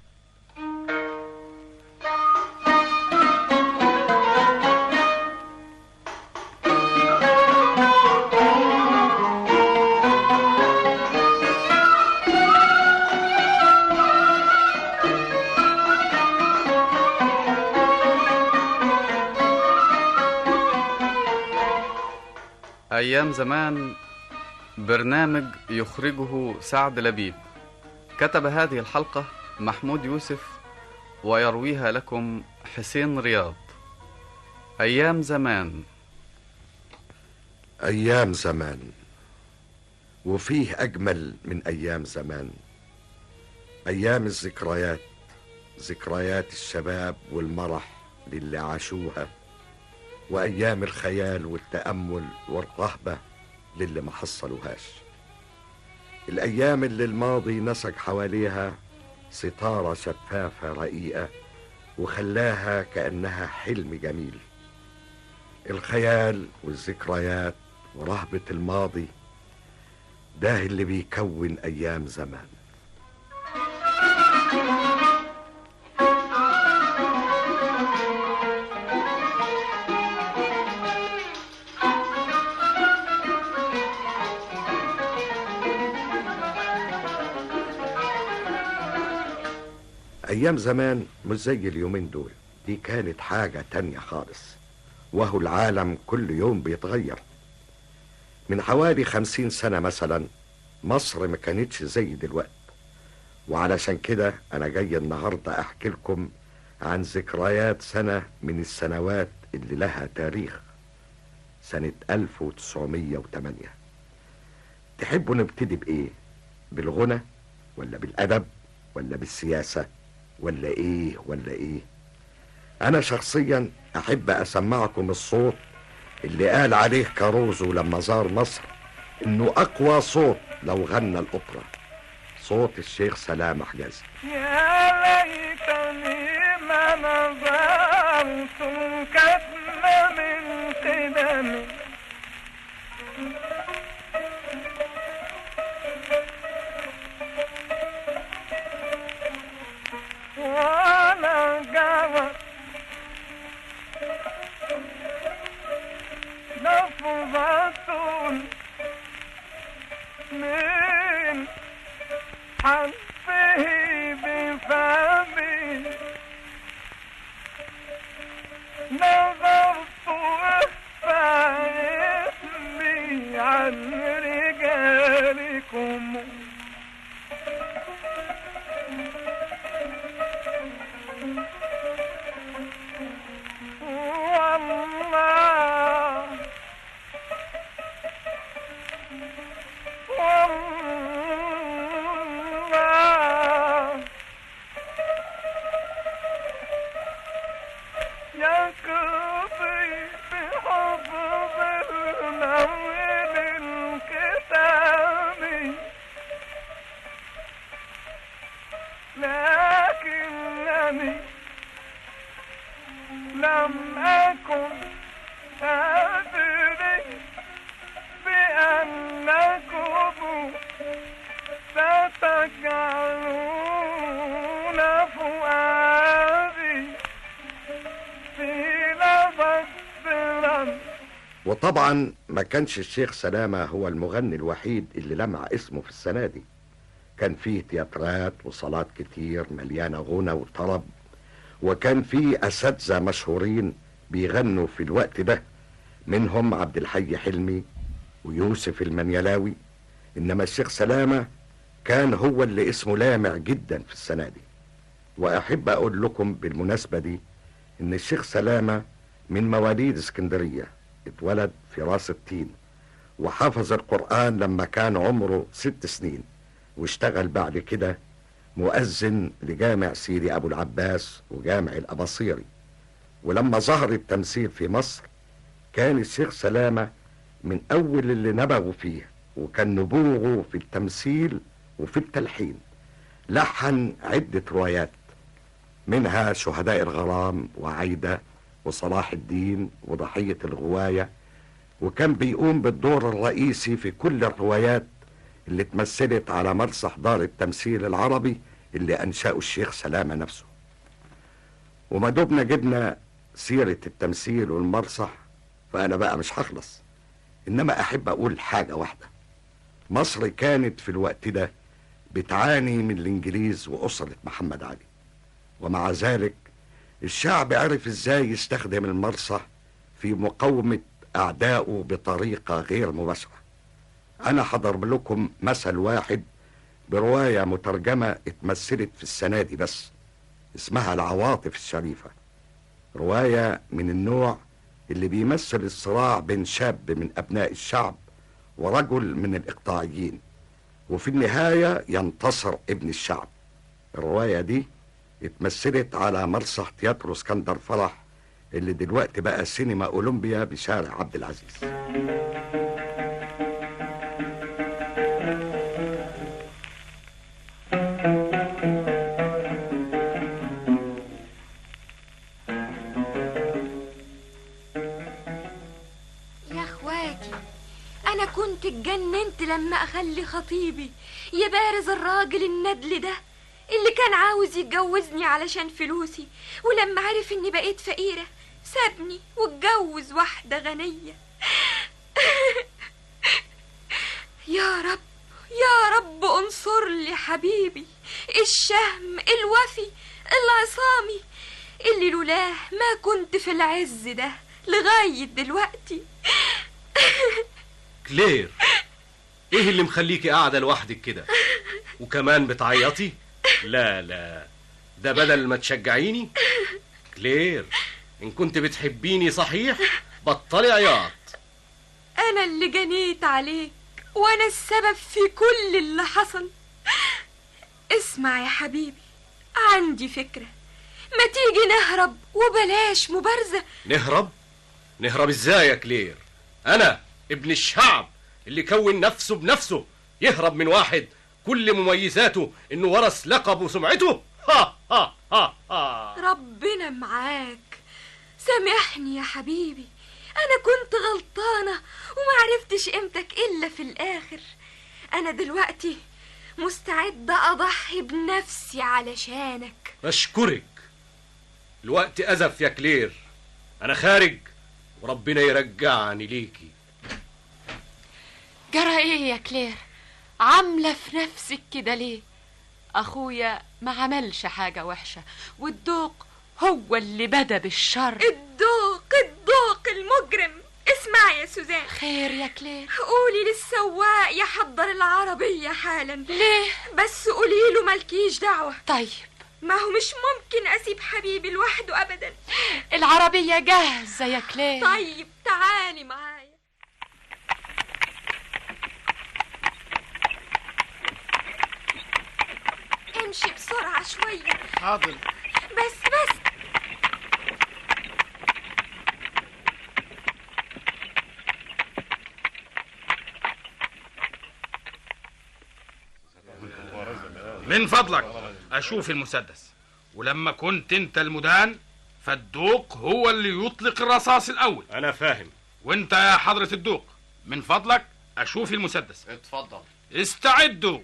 أيام زمان برنامج يخرجه سعد لبيب كتب هذه الحلقة محمود يوسف ويرويها لكم حسين رياض أيام زمان أيام زمان وفيه أجمل من أيام زمان أيام الذكريات ذكريات الشباب والمرح للي عاشوها وأيام الخيال والتأمل والرهبة للي ما حصلوهاش الأيام اللي الماضي نسج حواليها ستارة شفافة رقيقة وخلاها كأنها حلم جميل الخيال والذكريات ورهبة الماضي ده اللي بيكون أيام زمان أيام زمان مش زي اليومين دول دي كانت حاجة تانية خالص وهو العالم كل يوم بيتغير من حوالي خمسين سنة مثلا مصر ما كانتش زي دلوقتي وعلشان كده أنا جاي النهاردة أحكي لكم عن ذكريات سنة من السنوات اللي لها تاريخ سنة 1908 تحبوا نبتدي بإيه؟ بالغنى ولا بالأدب ولا بالسياسة ولا إيه ولا إيه؟ أنا شخصيا أحب أسمعكم الصوت اللي قال عليه كاروزو لما زار مصر إنه أقوى صوت لو غنى الأوبرا صوت الشيخ سلام حجازي يا ليتني ما نظرت الكتم من قدمي ولا جوت لفظة من حبه بفمي نظرت اخفى اسمي عن رجالكم والله والله يقضي بحفظ المول الكتاب لكنني لم أكن أدري بأنكم ستجعلون فؤادي في لبسترا وطبعا ما كانش الشيخ سلامة هو المغني الوحيد اللي لمع اسمه في السنة دي كان فيه تياترات وصالات كتير مليانة غنى وطرب وكان فيه أساتذة مشهورين بيغنوا في الوقت ده منهم عبد الحي حلمي ويوسف المنيلاوي إنما الشيخ سلامة كان هو اللي اسمه لامع جدا في السنة دي وأحب أقول لكم بالمناسبة دي إن الشيخ سلامة من مواليد اسكندرية اتولد في راس التين وحفظ القرآن لما كان عمره ست سنين واشتغل بعد كده مؤذن لجامع سيدي أبو العباس وجامع الأباصيري ولما ظهر التمثيل في مصر كان الشيخ سلامة من أول اللي نبغوا فيه وكان نبوغه في التمثيل وفي التلحين لحن عدة روايات منها شهداء الغرام وعايدة وصلاح الدين وضحية الغواية وكان بيقوم بالدور الرئيسي في كل الروايات اللي اتمثلت على مسرح دار التمثيل العربي اللي أنشأه الشيخ سلامة نفسه وما دبنا جبنا سيرة التمثيل والمسرح فأنا بقى مش هخلص إنما أحب أقول حاجة واحدة مصر كانت في الوقت ده بتعاني من الإنجليز وأسرة محمد علي ومع ذلك الشعب عرف إزاي يستخدم المسرح في مقاومة أعدائه بطريقة غير مباشرة أنا هضرب لكم مثل واحد برواية مترجمة اتمثلت في السنة دي بس اسمها العواطف الشريفة رواية من النوع اللي بيمثل الصراع بين شاب من أبناء الشعب ورجل من الإقطاعيين وفي النهاية ينتصر ابن الشعب الرواية دي اتمثلت على مسرح تياترو اسكندر فرح اللي دلوقتي بقى سينما أولمبيا بشارع عبد العزيز يا اخواتي انا كنت اتجننت لما اخلي خطيبي يبارز الراجل الندل ده اللي كان عاوز يتجوزني علشان فلوسي ولما عرف اني بقيت فقيرة سابني واتجوز واحدة غنية يا رب يا رب انصر لي حبيبي الشهم الوفي العصامي اللي لولاه ما كنت في العز ده لغاية دلوقتي كلير ايه اللي مخليكي قاعده لوحدك كده وكمان بتعيطي لا لا ده بدل ما تشجعيني كلير ان كنت بتحبيني صحيح بطلي عياط أنا اللي جنيت عليك وأنا السبب في كل اللي حصل اسمع يا حبيبي عندي فكرة ما تيجي نهرب وبلاش مبارزة نهرب نهرب ازاي يا كلير انا ابن الشعب اللي كون نفسه بنفسه يهرب من واحد كل مميزاته انه ورث لقب وسمعته ها ها ها ها ربنا معاك سامحني يا حبيبي أنا كنت غلطانة ومعرفتش قيمتك إلا في الآخر أنا دلوقتي مستعدة أضحي بنفسي علشانك اشكرك الوقت ازف يا كلير انا خارج وربنا يرجعني ليكي جرى ايه يا كلير عاملة في نفسك كده ليه اخويا ما عملش حاجة وحشة والدوق هو اللي بدا بالشر الدوق الدوق المجرم اسمعي يا سوزان خير يا كلير قولي للسواق يحضر العربية حالا ليه بس قولي له مالكيش دعوة طيب ما هو مش ممكن أسيب حبيبي لوحده أبدا العربية جاهزة يا كلير طيب تعالي معايا امشي بسرعة شوية حاضر بس بس من فضلك اشوف المسدس ولما كنت انت المدان فالدوق هو اللي يطلق الرصاص الاول انا فاهم وانت يا حضرة الدوق من فضلك اشوف المسدس اتفضل استعدوا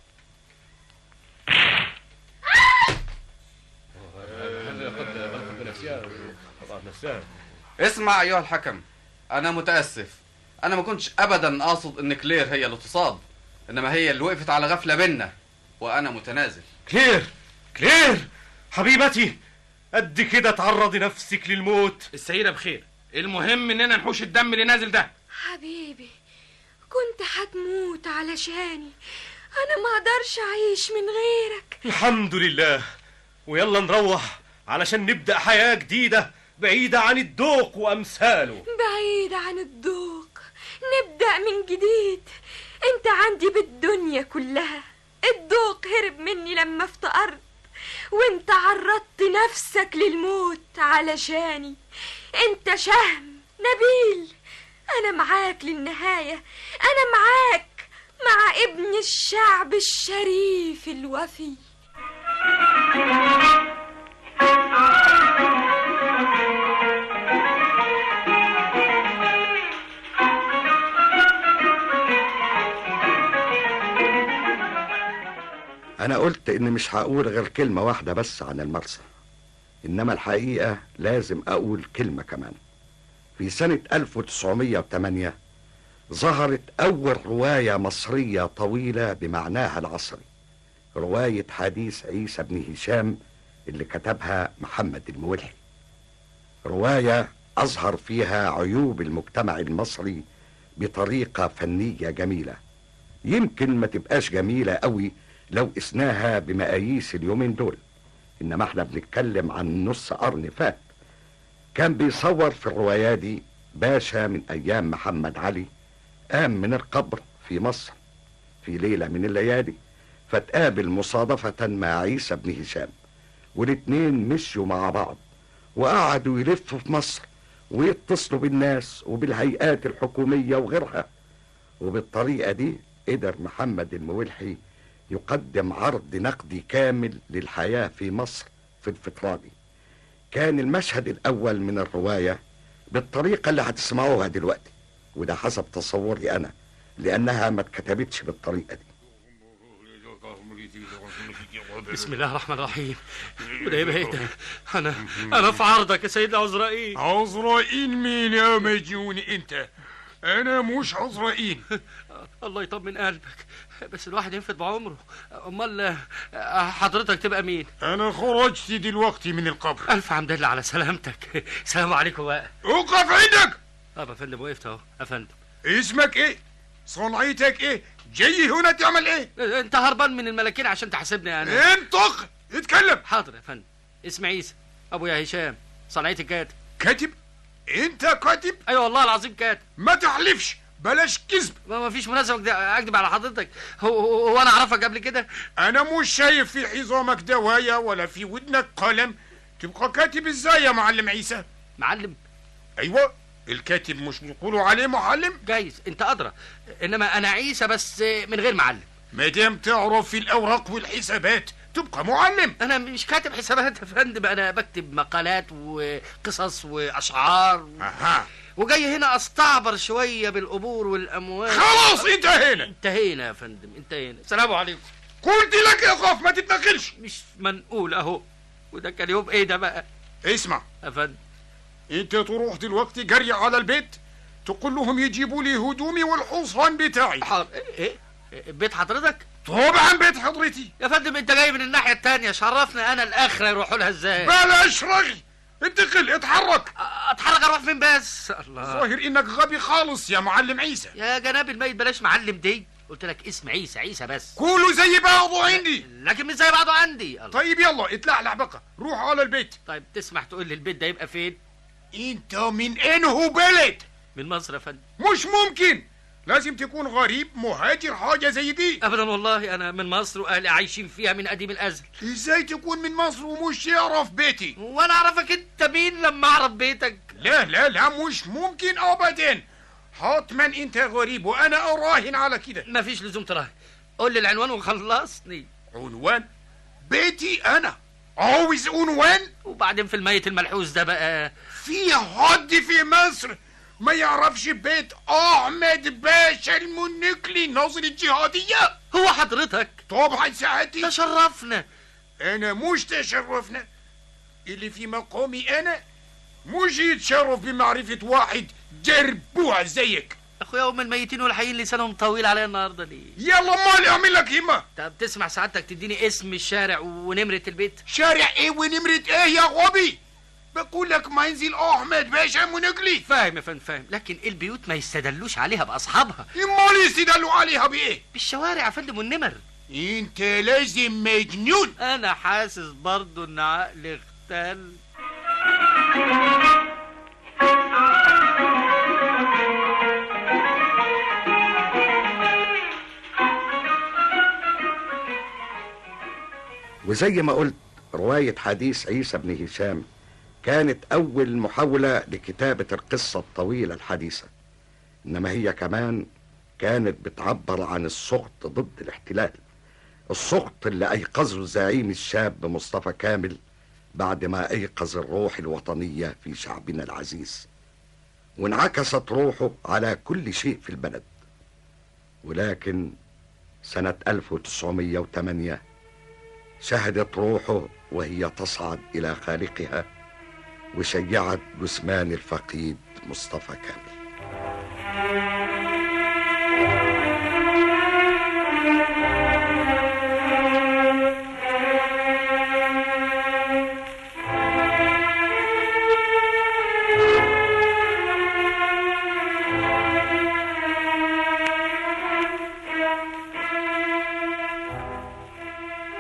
اسمع ايها الحكم انا متاسف انا ما كنتش ابدا اقصد ان كلير هي اللي تصاب انما هي اللي وقفت على غفله بينا وانا متنازل كلير كلير حبيبتي قد كده تعرضي نفسك للموت السيدة بخير المهم اننا نحوش الدم اللي نازل ده حبيبي كنت هتموت علشاني أنا ما أقدرش أعيش من غيرك الحمد لله ويلا نروح علشان نبدأ حياة جديدة بعيدة عن الدوق وأمثاله بعيد عن الذوق نبدأ من جديد أنت عندي بالدنيا كلها الذوق هرب مني لما افتقرت وانت عرضت نفسك للموت علشاني انت شهم نبيل انا معاك للنهاية انا معاك مع ابن الشعب الشريف الوفي أنا قلت إني مش هقول غير كلمة واحدة بس عن المرسى إنما الحقيقة لازم أقول كلمة كمان في سنة 1908 ظهرت أول رواية مصرية طويلة بمعناها العصري رواية حديث عيسى بن هشام اللي كتبها محمد المولحي رواية أظهر فيها عيوب المجتمع المصري بطريقة فنية جميلة يمكن ما تبقاش جميلة قوي لو قسناها بمقاييس اليومين دول إنما احنا بنتكلم عن نص قرن فات كان بيصور في الرواية دي باشا من أيام محمد علي قام من القبر في مصر في ليلة من الليالي فتقابل مصادفة مع عيسى بن هشام والاتنين مشيوا مع بعض وقعدوا يلفوا في مصر ويتصلوا بالناس وبالهيئات الحكومية وغيرها وبالطريقة دي قدر محمد المولحي يقدم عرض نقدي كامل للحياة في مصر في الفترة دي كان المشهد الأول من الرواية بالطريقة اللي هتسمعوها دلوقتي وده حسب تصوري أنا لأنها ما اتكتبتش بالطريقة دي بسم الله الرحمن الرحيم وده يبقى ايه ده انا انا في عرضك يا سيدنا عزرائيل عزرائيل مين يا مجنون انت انا مش عزرائيل الله يطمن قلبك بس الواحد ينفد بعمره امال آه، حضرتك تبقى مين انا خرجت دلوقتي من القبر الف حمد لله على سلامتك سلام عليكم بقى اوقف عندك طب يا فندم وقفت اهو يا فندم اسمك ايه صنعتك ايه جاي هنا تعمل ايه انت هربان من الملاكين عشان تحاسبني انا انطق اتكلم حاضر يا فندم اسمي عيسى ابويا هشام صنعتي الكاتب كاتب انت كاتب ايوه والله العظيم كاتب ما تحلفش بلاش كذب ما ما فيش مناسبه أكد- اكذب على حضرتك هو, هو, هو انا اعرفك قبل كده انا مش شايف في حزامك دوايا ولا في ودنك قلم تبقى كاتب ازاي يا معلم عيسى معلم ايوه الكاتب مش بيقولوا عليه معلم جايز انت ادرى انما انا عيسى بس من غير معلم ما دام تعرف في الاوراق والحسابات تبقى معلم انا مش كاتب حسابات يا فندم انا بكتب مقالات وقصص واشعار و... اها وجاي هنا استعبر شويه بالقبور والاموال خلاص انتهينا انتهينا يا فندم انتهينا السلام عليكم قلت لك اقف ما تتنقلش مش منقول اهو وده كان يوم ايه ده بقى اسمع يا فندم انت تروح دلوقتي جري على البيت تقول لهم يجيبوا لي هدومي والحصان بتاعي حاضر ايه ايه بيت حضرتك طبعا بيت حضرتي يا فندم انت جاي من الناحيه التانية شرفنا انا الاخره يروحوا لها ازاي بلاش رغي انتقل اتحرك اتحرك اروح فين بس الله ظاهر انك غبي خالص يا معلم عيسى يا جناب الميت بلاش معلم دي قلت لك اسم عيسى عيسى بس كله زي بعضه عندي لكن مش زي بعضه عندي الله. طيب يلا اتلعلع بقى روح على البيت طيب تسمح تقول لي البيت ده يبقى فين انت من انه بلد من مصر يا فندم مش ممكن لازم تكون غريب مهاجر حاجة زي دي ابدا والله انا من مصر واهلي عايشين فيها من قديم الازل ازاي تكون من مصر ومش يعرف بيتي وانا اعرفك انت مين لما اعرف بيتك لا لا لا مش ممكن ابدا حتما انت غريب وانا اراهن على كده مفيش لزوم تراهن قول لي العنوان وخلصني عنوان بيتي انا عاوز عنوان وبعدين في الميت الملحوس ده بقى في حد في مصر ما يعرفش بيت احمد باشا المنكلي ناظر الجهادية هو حضرتك طبعا ساعتي تشرفنا انا مش تشرفنا اللي في مقامي انا مش يتشرف بمعرفة واحد جربوع زيك اخويا هم الميتين والحيين لسانهم طويل عليا النهارده ليه يلا مال اعمل لك همة طب تسمع سعادتك تديني اسم الشارع ونمرة البيت شارع ايه ونمرة ايه يا غبي بقول لك منزل احمد باشا منقلي فاهم يا فندم فاهم لكن البيوت ما يستدلوش عليها باصحابها امال يستدلوا عليها بايه بالشوارع يا فندم والنمر انت لازم مجنون انا حاسس برضو ان عقلي اختل وزي ما قلت رواية حديث عيسى بن هشام كانت أول محاولة لكتابة القصة الطويلة الحديثة إنما هي كمان كانت بتعبر عن السخط ضد الاحتلال السخط اللي أيقظه الزعيم الشاب مصطفى كامل بعد ما أيقظ الروح الوطنية في شعبنا العزيز وانعكست روحه على كل شيء في البلد ولكن سنة 1908 شهدت روحه وهي تصعد إلى خالقها وشيعت جثمان الفقيد مصطفى كامل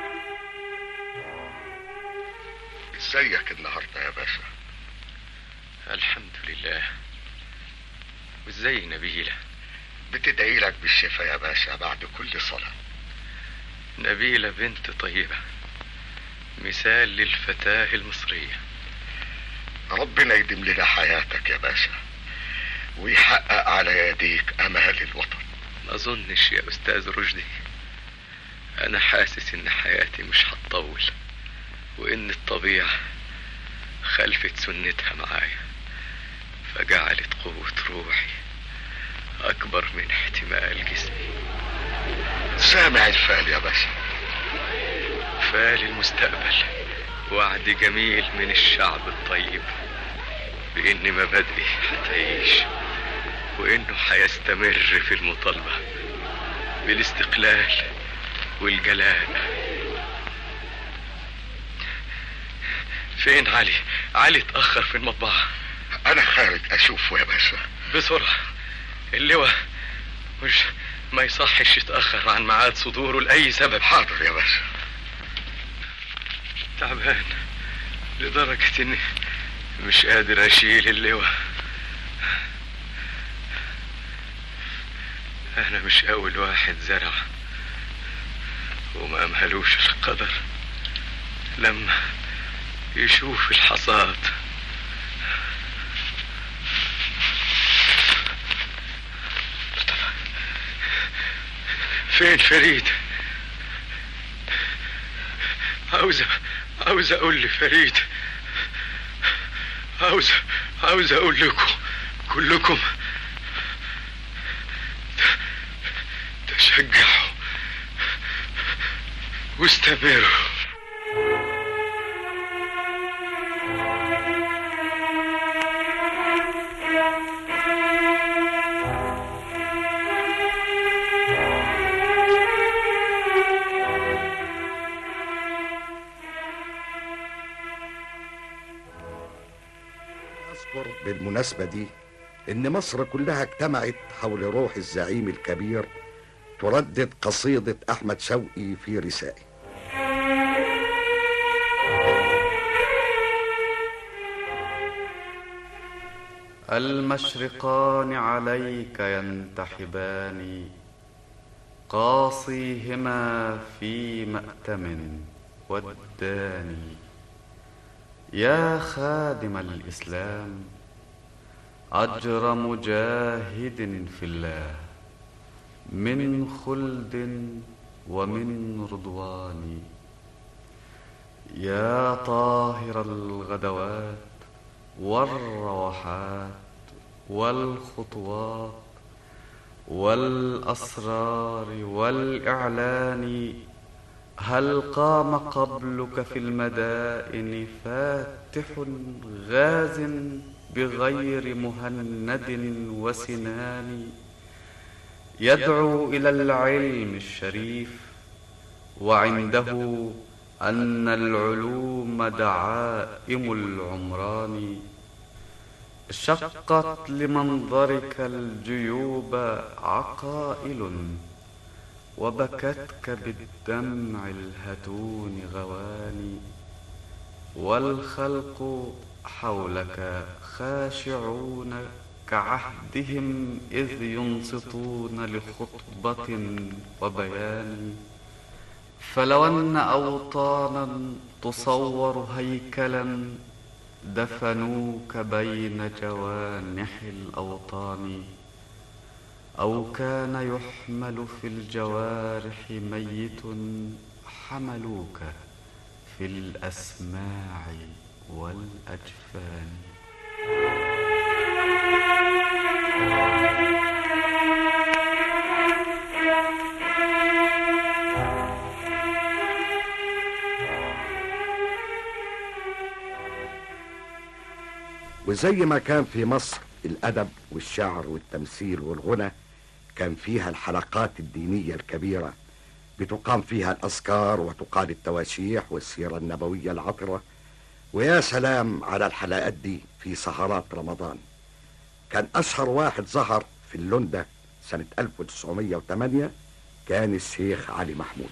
ازيك النهارده يا باشا الحمد لله وازاي نبيلة بتدعي لك بالشفاء يا باشا بعد كل صلاة نبيلة بنت طيبة مثال للفتاة المصرية ربنا يديم لنا حياتك يا باشا ويحقق على يديك امال الوطن ما اظنش يا استاذ رشدي انا حاسس ان حياتي مش هتطول وان الطبيعة خلفت سنتها معايا فجعلت قوة روحي اكبر من احتمال جسمي سامع الفال يا باشا فال المستقبل وعد جميل من الشعب الطيب بان مبادئي هتعيش وانه هيستمر في المطالبة بالاستقلال والجلال فين علي علي اتأخر في المطبعة انا خارج اشوفه يا باشا بسرعة اللواء مش ما يصحش يتأخر عن ميعاد صدوره لأي سبب حاضر يا باشا تعبان لدرجة اني مش قادر اشيل اللواء انا مش اول واحد زرع وما امهلوش القدر لما يشوف الحصاد فين فريد عاوز عاوز اقول لفريد عاوز عاوز اقول لكم كلكم تشجعوا واستمروا اذكر بالمناسبة دي ان مصر كلها اجتمعت حول روح الزعيم الكبير تردد قصيدة احمد شوقي في رسائل المشرقان عليك ينتحبان قاصيهما في مأتم والداني يا خادم الإسلام أجر مجاهد في الله من خلد ومن رضوان يا طاهر الغدوات والروحات والخطوات والأسرار والإعلان هل قام قبلك في المدائن فاتح غاز بغير مهند وسنان يدعو إلى العلم الشريف وعنده أن العلوم دعائم العمران شقت لمنظرك الجيوب عقائل وبكتك بالدمع الهتون غواني والخلق حولك خاشعون كعهدهم إذ ينصتون لخطبة وبيان فلو أن أوطانا تصور هيكلا دفنوك بين جوانح الأوطان أو كان يحمل في الجوارح ميت حملوك في الأسماع والأجفان وزي ما كان في مصر الأدب والشعر والتمثيل والغنى كان فيها الحلقات الدينية الكبيرة بتقام فيها الأذكار وتقال التواشيح والسيرة النبوية العطرة ويا سلام على الحلقات دي في سهرات رمضان كان أشهر واحد ظهر في اللندة سنة 1908 كان الشيخ علي محمود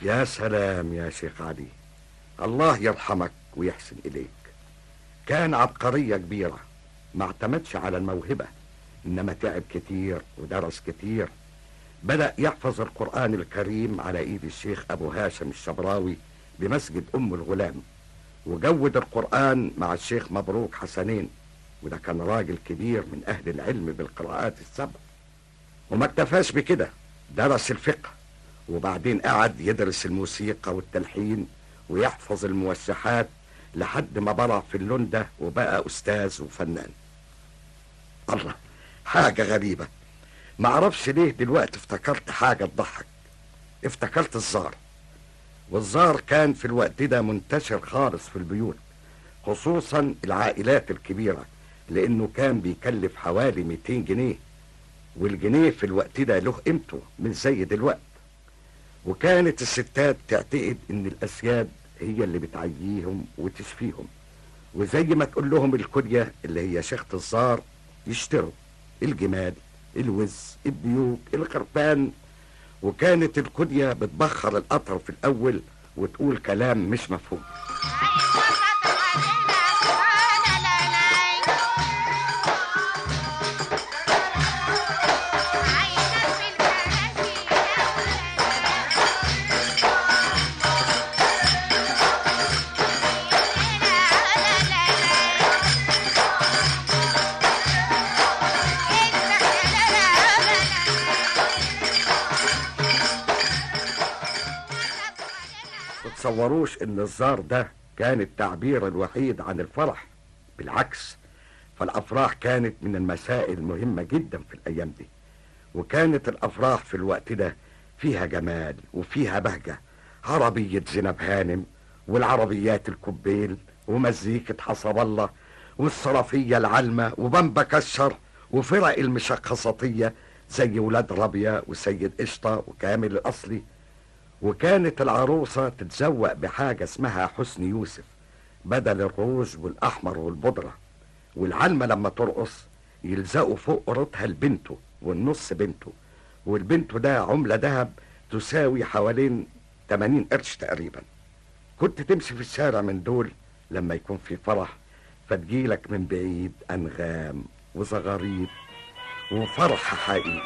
يا سلام يا شيخ علي الله يرحمك ويحسن إليك كان عبقرية كبيرة ما اعتمدش على الموهبة إنما تعب كتير ودرس كتير بدأ يحفظ القرآن الكريم على إيد الشيخ أبو هاشم الشبراوي بمسجد أم الغلام وجود القرآن مع الشيخ مبروك حسنين وده كان راجل كبير من أهل العلم بالقراءات السبع وما اكتفاش بكده درس الفقه وبعدين قعد يدرس الموسيقى والتلحين ويحفظ الموشحات لحد ما برع في اللون ده وبقى أستاذ وفنان الله حاجة غريبة ما اعرفش ليه دلوقتي افتكرت حاجة تضحك افتكرت الزار والزار كان في الوقت ده منتشر خالص في البيوت خصوصا العائلات الكبيرة لانه كان بيكلف حوالي 200 جنيه والجنيه في الوقت ده له قيمته مش زي دلوقتي وكانت الستات تعتقد ان الاسياد هي اللي بتعييهم وتشفيهم وزي ما تقول لهم الكلية اللي هي شيخة الزار يشتروا الجمال الوز البيوك الخرفان وكانت الكلية بتبخر القطر في الأول وتقول كلام مش مفهوم تتصوروش ان الزار ده كان التعبير الوحيد عن الفرح بالعكس فالافراح كانت من المسائل المهمة جدا في الايام دي وكانت الافراح في الوقت ده فيها جمال وفيها بهجة عربية زينب هانم والعربيات الكوبيل ومزيكة حسب الله والصرفية العلمة وبمبا كشر وفرق المشخصاتية زي ولاد رابية وسيد قشطة وكامل الأصلي وكانت العروسة تتزوق بحاجة اسمها حسن يوسف بدل الروج والأحمر والبودرة والعلمة لما ترقص يلزقوا فوق قرطها لبنته والنص بنته والبنت ده عملة دهب تساوي حوالين 80 قرش تقريبا كنت تمشي في الشارع من دول لما يكون في فرح فتجيلك من بعيد أنغام وزغاريد وفرح حقيقي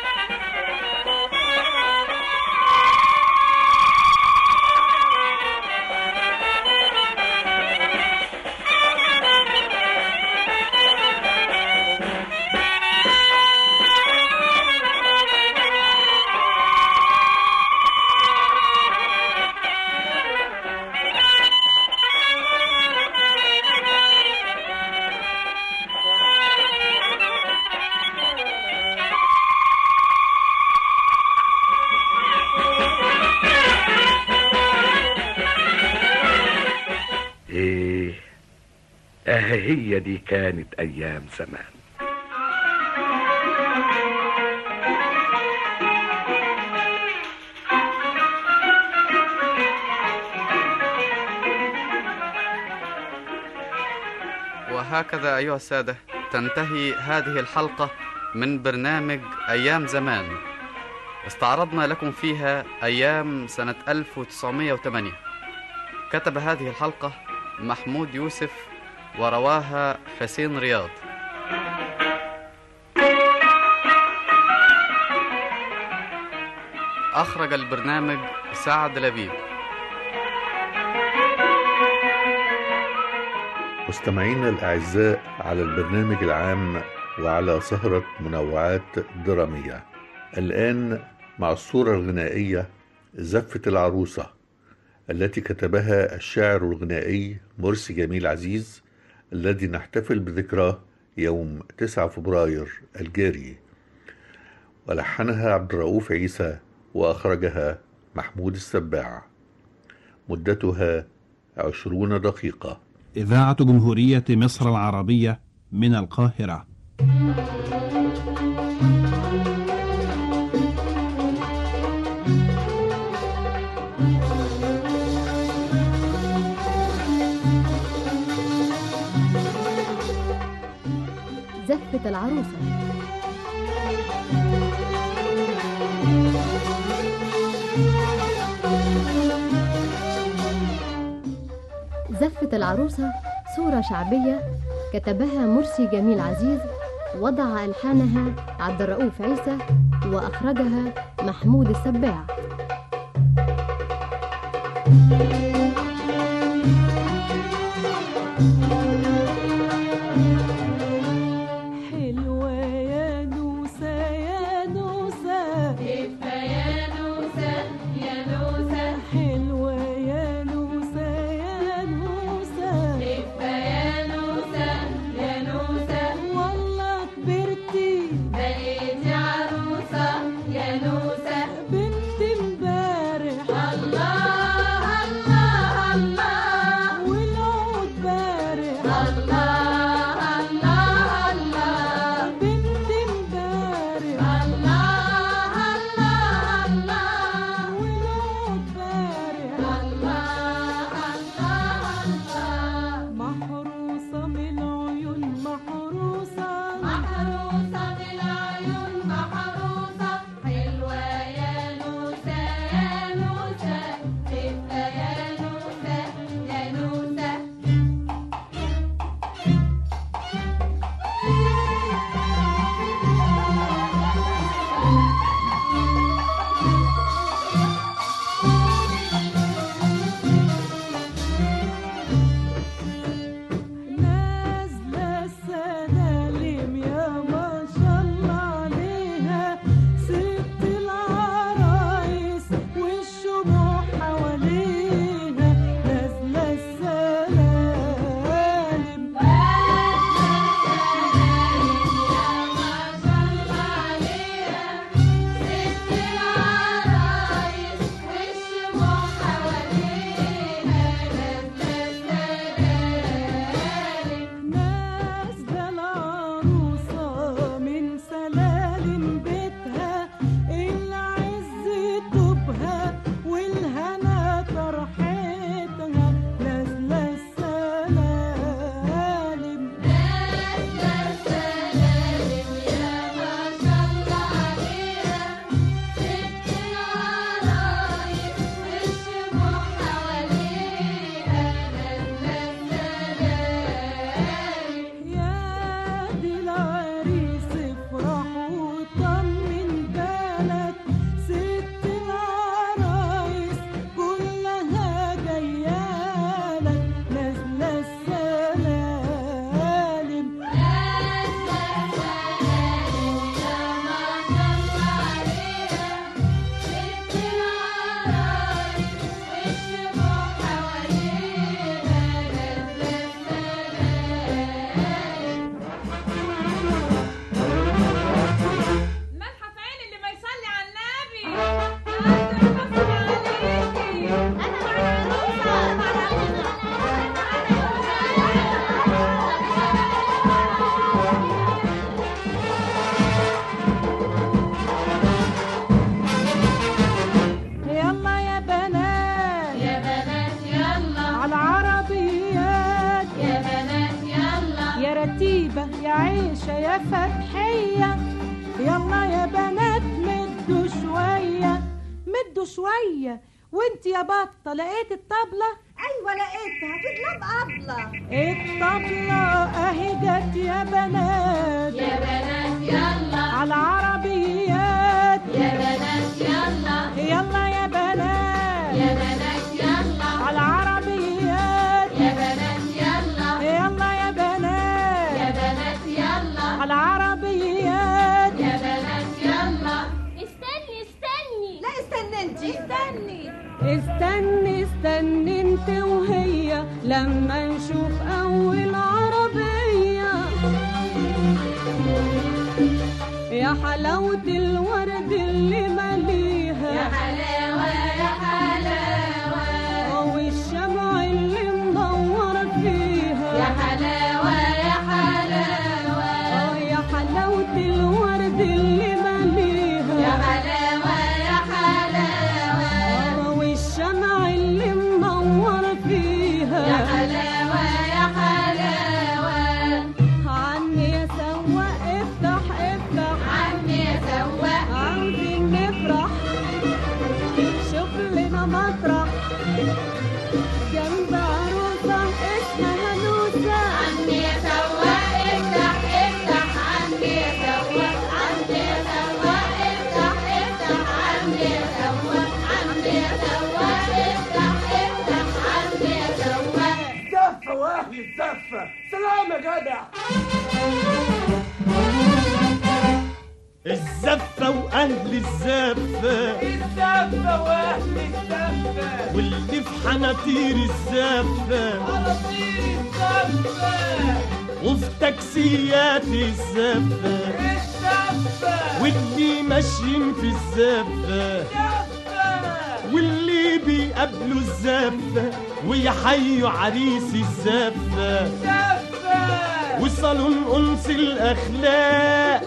ايه اه هي دي كانت ايام زمان وهكذا أيها السادة تنتهي هذه الحلقة من برنامج أيام زمان استعرضنا لكم فيها أيام سنة 1908 كتب هذه الحلقة محمود يوسف ورواها حسين رياض أخرج البرنامج سعد لبيب مستمعينا الأعزاء على البرنامج العام وعلى سهرة منوعات درامية الآن مع الصورة الغنائية زفة العروسة التي كتبها الشاعر الغنائي مرسي جميل عزيز الذي نحتفل بذكراه يوم 9 فبراير الجاري ولحنها عبد الرؤوف عيسى وأخرجها محمود السباع مدتها عشرون دقيقة إذاعة جمهورية مصر العربية من القاهرة زفة العروسة زفة العروسة صورة شعبية كتبها مرسي جميل عزيز وضع ألحانها عبد الرؤوف عيسى وأخرجها محمود السباع حلوة يا نوسة يا نوسة لفة يا نوسة يا نوسة حلوة يا نوسة يا نوسة لفة يا نوسة يا نوسة والله كبرتي بقيتي عروسة يا نوسة بنت امبارح الله الله الله والعود بارح الله الله الله بنت امبارح الله الله الله والعود بارح الله الله الله محروسة من العيون محروسة محروسة بالعيون محروسة حلوة يا نوسة يا نوسة لفة يا نوسة يا نوسة نازلة السلالم يا ما شاء الله عليها ست العرايس والشموع حواليها نازلة السلالم نازلة العروسة من سلالم بيتها العز طوبها والهنا فرحتها نازلة السلالم يا دي العريس افرح وطمن بالك ست العرايس كلها جيالك نازلة السلالم ملحف عين اللي ما يصلي على النبي يلا يا بنات يا بنات يلا على العربيات يا بنات يلا يا رتيبة يا عيشة يا فتحية يلا يا بنات مدوا شوية مدوا شوية وانت يا بطة لقيت الطبلة ايوه لقيتها في دولاب ابله الطبلة اهي جت يا بنات يا بنات يلا على العربيات يا بنات يلا يلا يا بنات يا بنات يلا على العربيات يا بنات يلا يلا يا بنات يا بنات يلا على العربيات يا بنات يلا استني استني لا استني انت استني استني استني انت وهي لما نشوف اول عربية يا حلاوة الورد اللي مليها يا حلاوة يا حلاوة والشمع اللي منور فيها يا حلاوة يا حلاوة آه يا حلاوة الورد اللي مليها يا حلاوة يا حلاوة آه والشمع اللي منور فيها يا حلاوة يا حلاوة عني يا سواق افتح افتح عني يا سواق سواق عمي يا سواق افتح افتح عمي يا سواق زفة واهل الزفة سلام يا جدع الزفة وأهل الزفة الزفة واهل الزفة واللي في حناطير الزفة عراطير الزفة وفي تاكسيات الزفة الزفة واللي ماشيين في الزفة واللي بيقابلوا الزفة ويحيوا عريس الزفة زفة وصالون أنس الأخلاق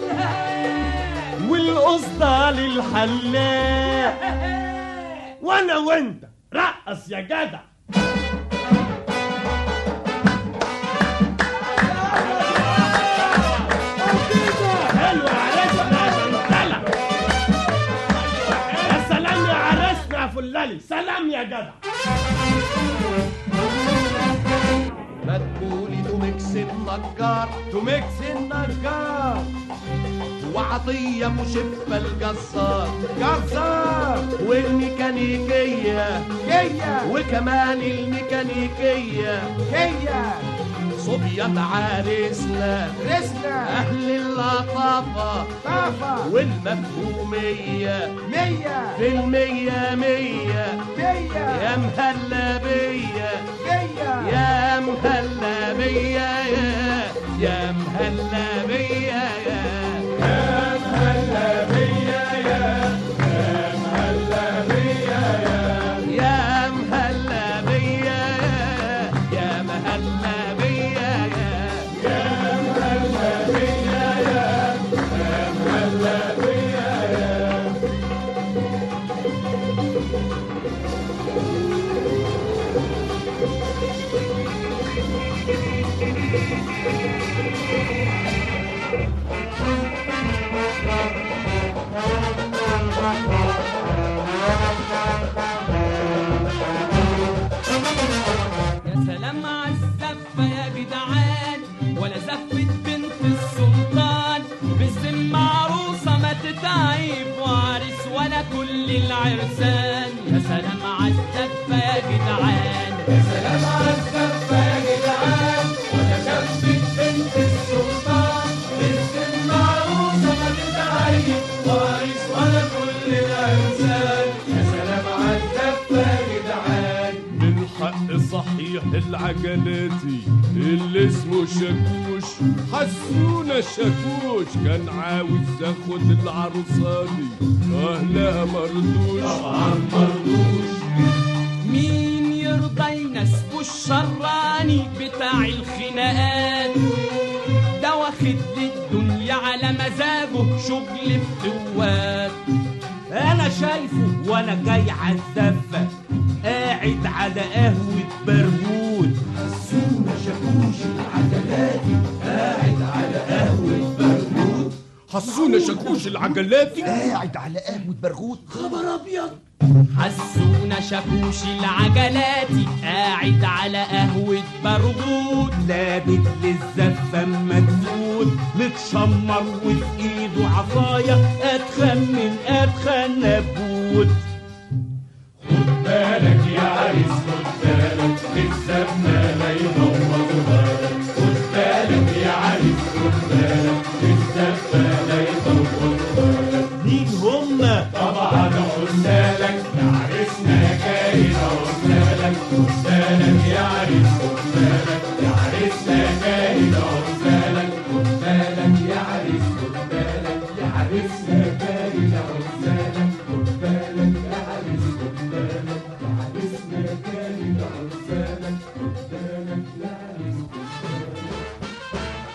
والقصة للحلاق وأنا وأنت رقص يا جدع حلو يا عريسنا يا زنزلة يا سلام يا عريسنا يا فلالي سلام يا جدع مدبولي دوميكس النجار دوميكس النجار وعطية مشبة الجزار جزار والميكانيكية هي وكمان الميكانيكية هي صبيان عريسنا رسنا أهل اللطافة طافة والمفهومية مية في المية مية مية يا مهلا بيا بيا يا مهلا بيا يا يا مهلا بيا يا يا مهلا بيا يا يا مهلا بيا يا يا مهلا بيا يا يا مهلا بيا يا يا مهلا بيا يا يا مهلا بيا يا يا سلام على الزفة يا جدعان ولا زفة بنت السلطان بالذمة عروسة ما تتعيب وعريس ولا كل العرسان يا سلام على الزفة يا جدعان يا سلام على الزفة يا جدعان ولا زفة بنت السلطان بالذمة عروسة ما تتعيب وعريس ولا كل العرسان يا سلام على الزفة يا جدعان من حق صحيح العجلاتي اللي اسمه شاكوش حسونا شاكوش كان عاوز ياخد العروساني اهلها مرضوش طبعا مرضوش مين يرضى يناسبه الشراني بتاع الخناقات ده واخد للدنيا على مزاجه شغل فتوات انا شايفه وانا جاي على الزفه قاعد على قهوه برغوت حسونا شاكوش العجلاتي قاعد على قهوه برغوت حسونا شاكوش العجلاتي قاعد على قهوه برغوت خبر ابيض حسونا شاكوش العجلاتي قاعد على قهوة برغوت لابد للزفة مدفون متشمر وفي ايده عصاية اتخن من اتخن نبوت خد بالك يا عريس خد بالك الزفة لا يبوظ بالك خد بالك يا عريس خد بالك الزفة لا يبوظ بالك مين هما؟ طبعا قلنا لك يا عريسنا كاين قلنا لك خد بالك يا عريس خد بالك يا عريسنا كاين قلنا لك خد بالك يا عريس خد بالك يا عريسنا كاين قلنا لك خد بالك يا عريس خد بالك يا عريسنا كاين قلنا لك خد بالك يا عريس خد بالك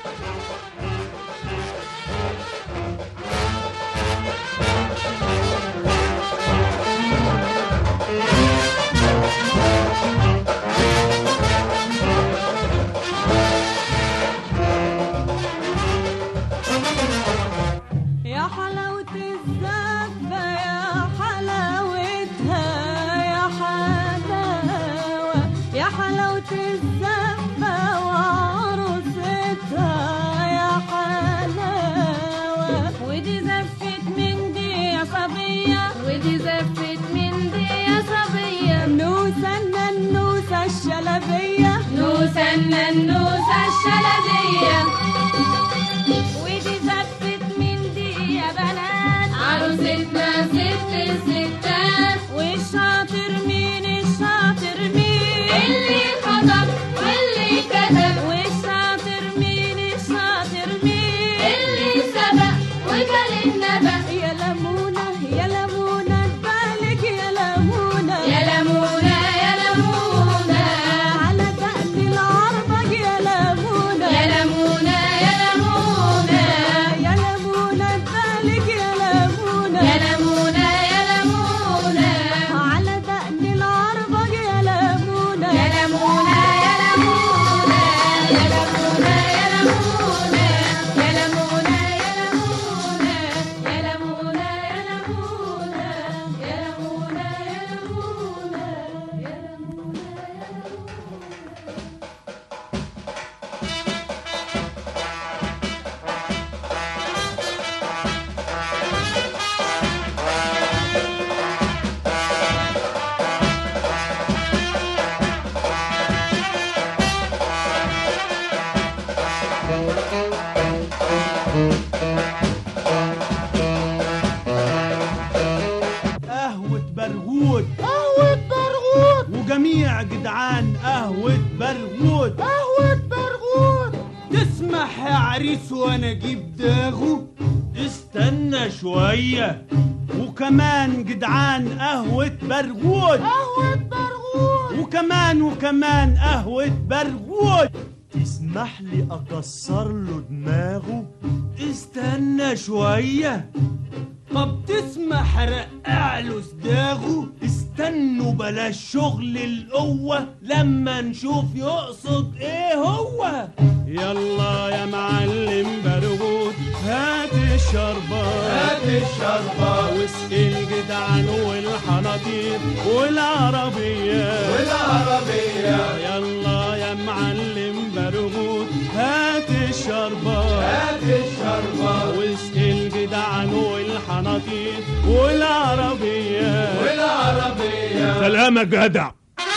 يا حلاوة الزفة يا حلاوتها يا حلاوة يا حلاوة الزفة وعروستها يا حلاوة ودي زفت من دي يا صبية ودي زفت برغوت قهوة برغوت وجميع جدعان قهوة برغوت قهوة برغوت تسمح يا عريس وانا اجيب داغو استنى شوية وكمان جدعان قهوة برغوت قهوة برغوت وكمان وكمان قهوة برغوت تسمح لي اكسر له دماغه استنى شوية طب تسمح رقع له صداغه استنوا بلاش شغل القوة لما نشوف يقصد ايه هو يلا يا معلم برغوت هات الشربات هات الشربات واسقي الجدعان والحناطير والعربية والعربية. يلا يا معلم برغوت هات الشربات هات الشربات. واسقي الجدعان والحناطير والعربية والعربية. سلامة جدع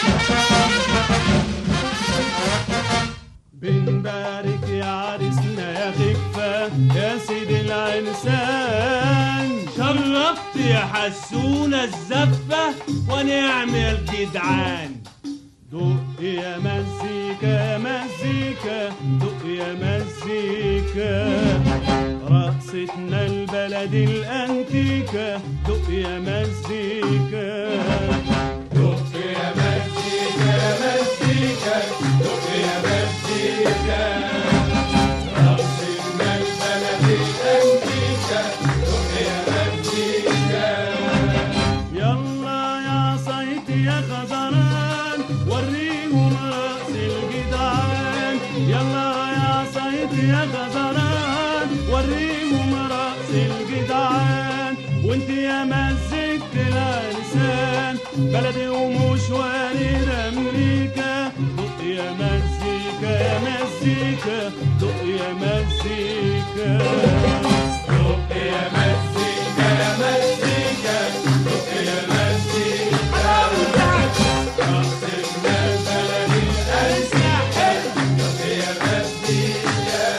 بنبارك يا عريسنا يا خفة يا سيدي العنسان شرفت يا حسونة الزفة ونعمل جدعان دق يا مزيكا يا مزيكا دق يا مزيكا رقصتنا البلد الانتيكا دق يا مزيكا دق يا مزيكا يا مزيكا دق يا مزيكا رقصنا البلد الأنتيكا دق يا مزيكا يلا يا صيت يا خزران وريهم رأس الجدعان يلا يا صيت يا خزران وريهم رأس الجدعان وانت يا مزيكة العرسان بلدي ومشواري لأمريكا دق يا مزيكا يا مزيكا دق يا مزيكا دق يا مزيكا يا مزيكا دق يا مزيكا رقصنا البلد الأنتيكا دق يا مزيكا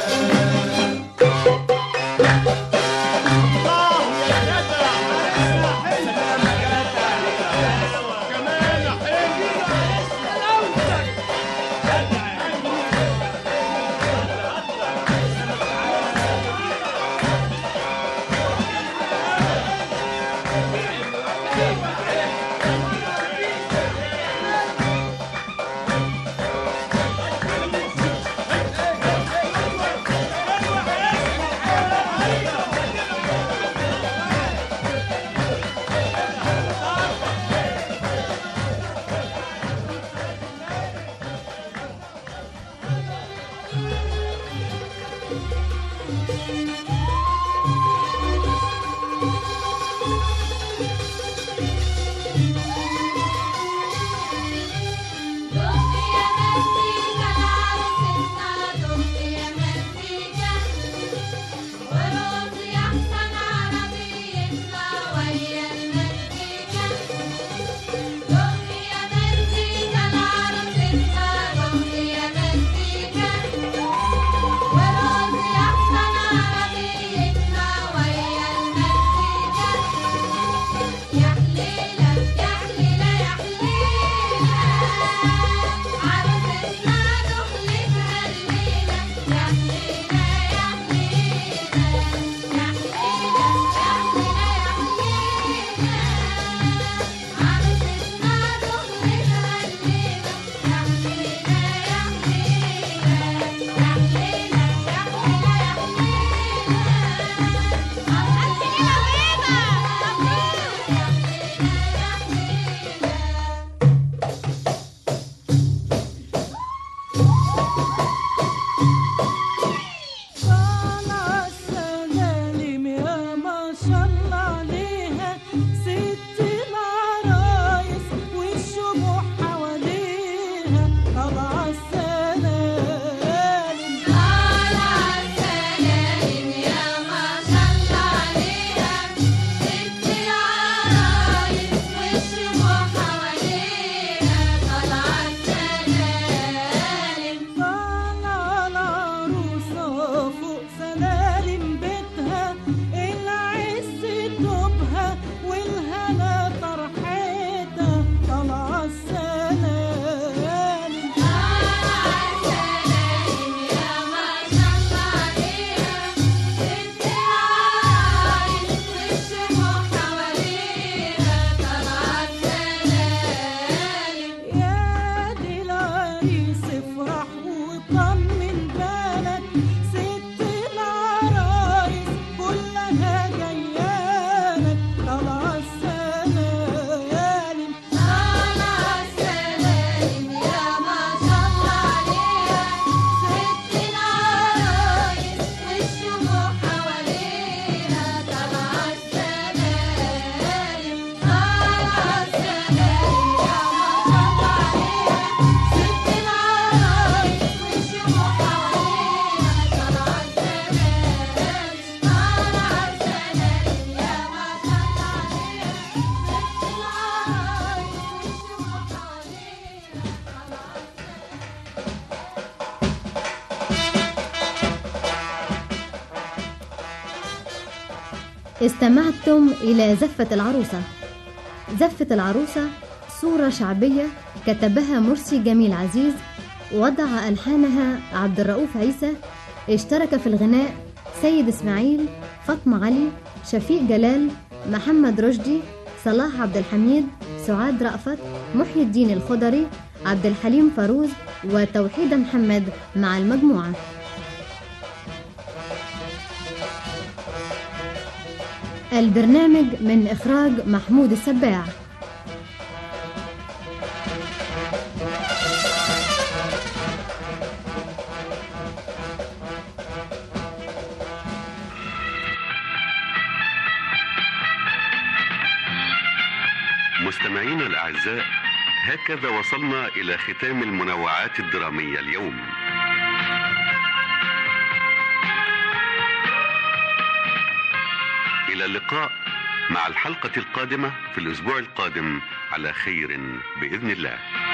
استمعتم إلى زفة العروسة زفة العروسة صورة شعبية كتبها مرسي جميل عزيز وضع ألحانها عبد الرؤوف عيسى اشترك في الغناء سيد إسماعيل فاطمة علي شفيق جلال محمد رشدي صلاح عبد الحميد سعاد رأفت محي الدين الخضري عبد الحليم فاروز وتوحيد محمد مع المجموعة البرنامج من إخراج محمود السباع مستمعينا الأعزاء هكذا وصلنا إلى ختام المنوعات الدرامية اليوم إلى اللقاء مع الحلقة القادمة في الأسبوع القادم على خير بإذن الله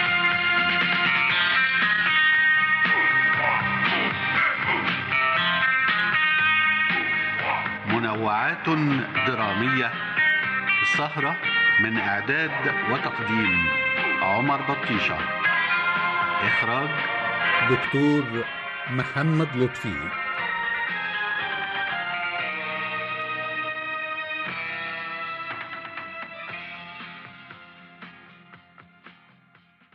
منوعات درامية السهرة من إعداد وتقديم عمر بطيشة إخراج دكتور محمد لطفي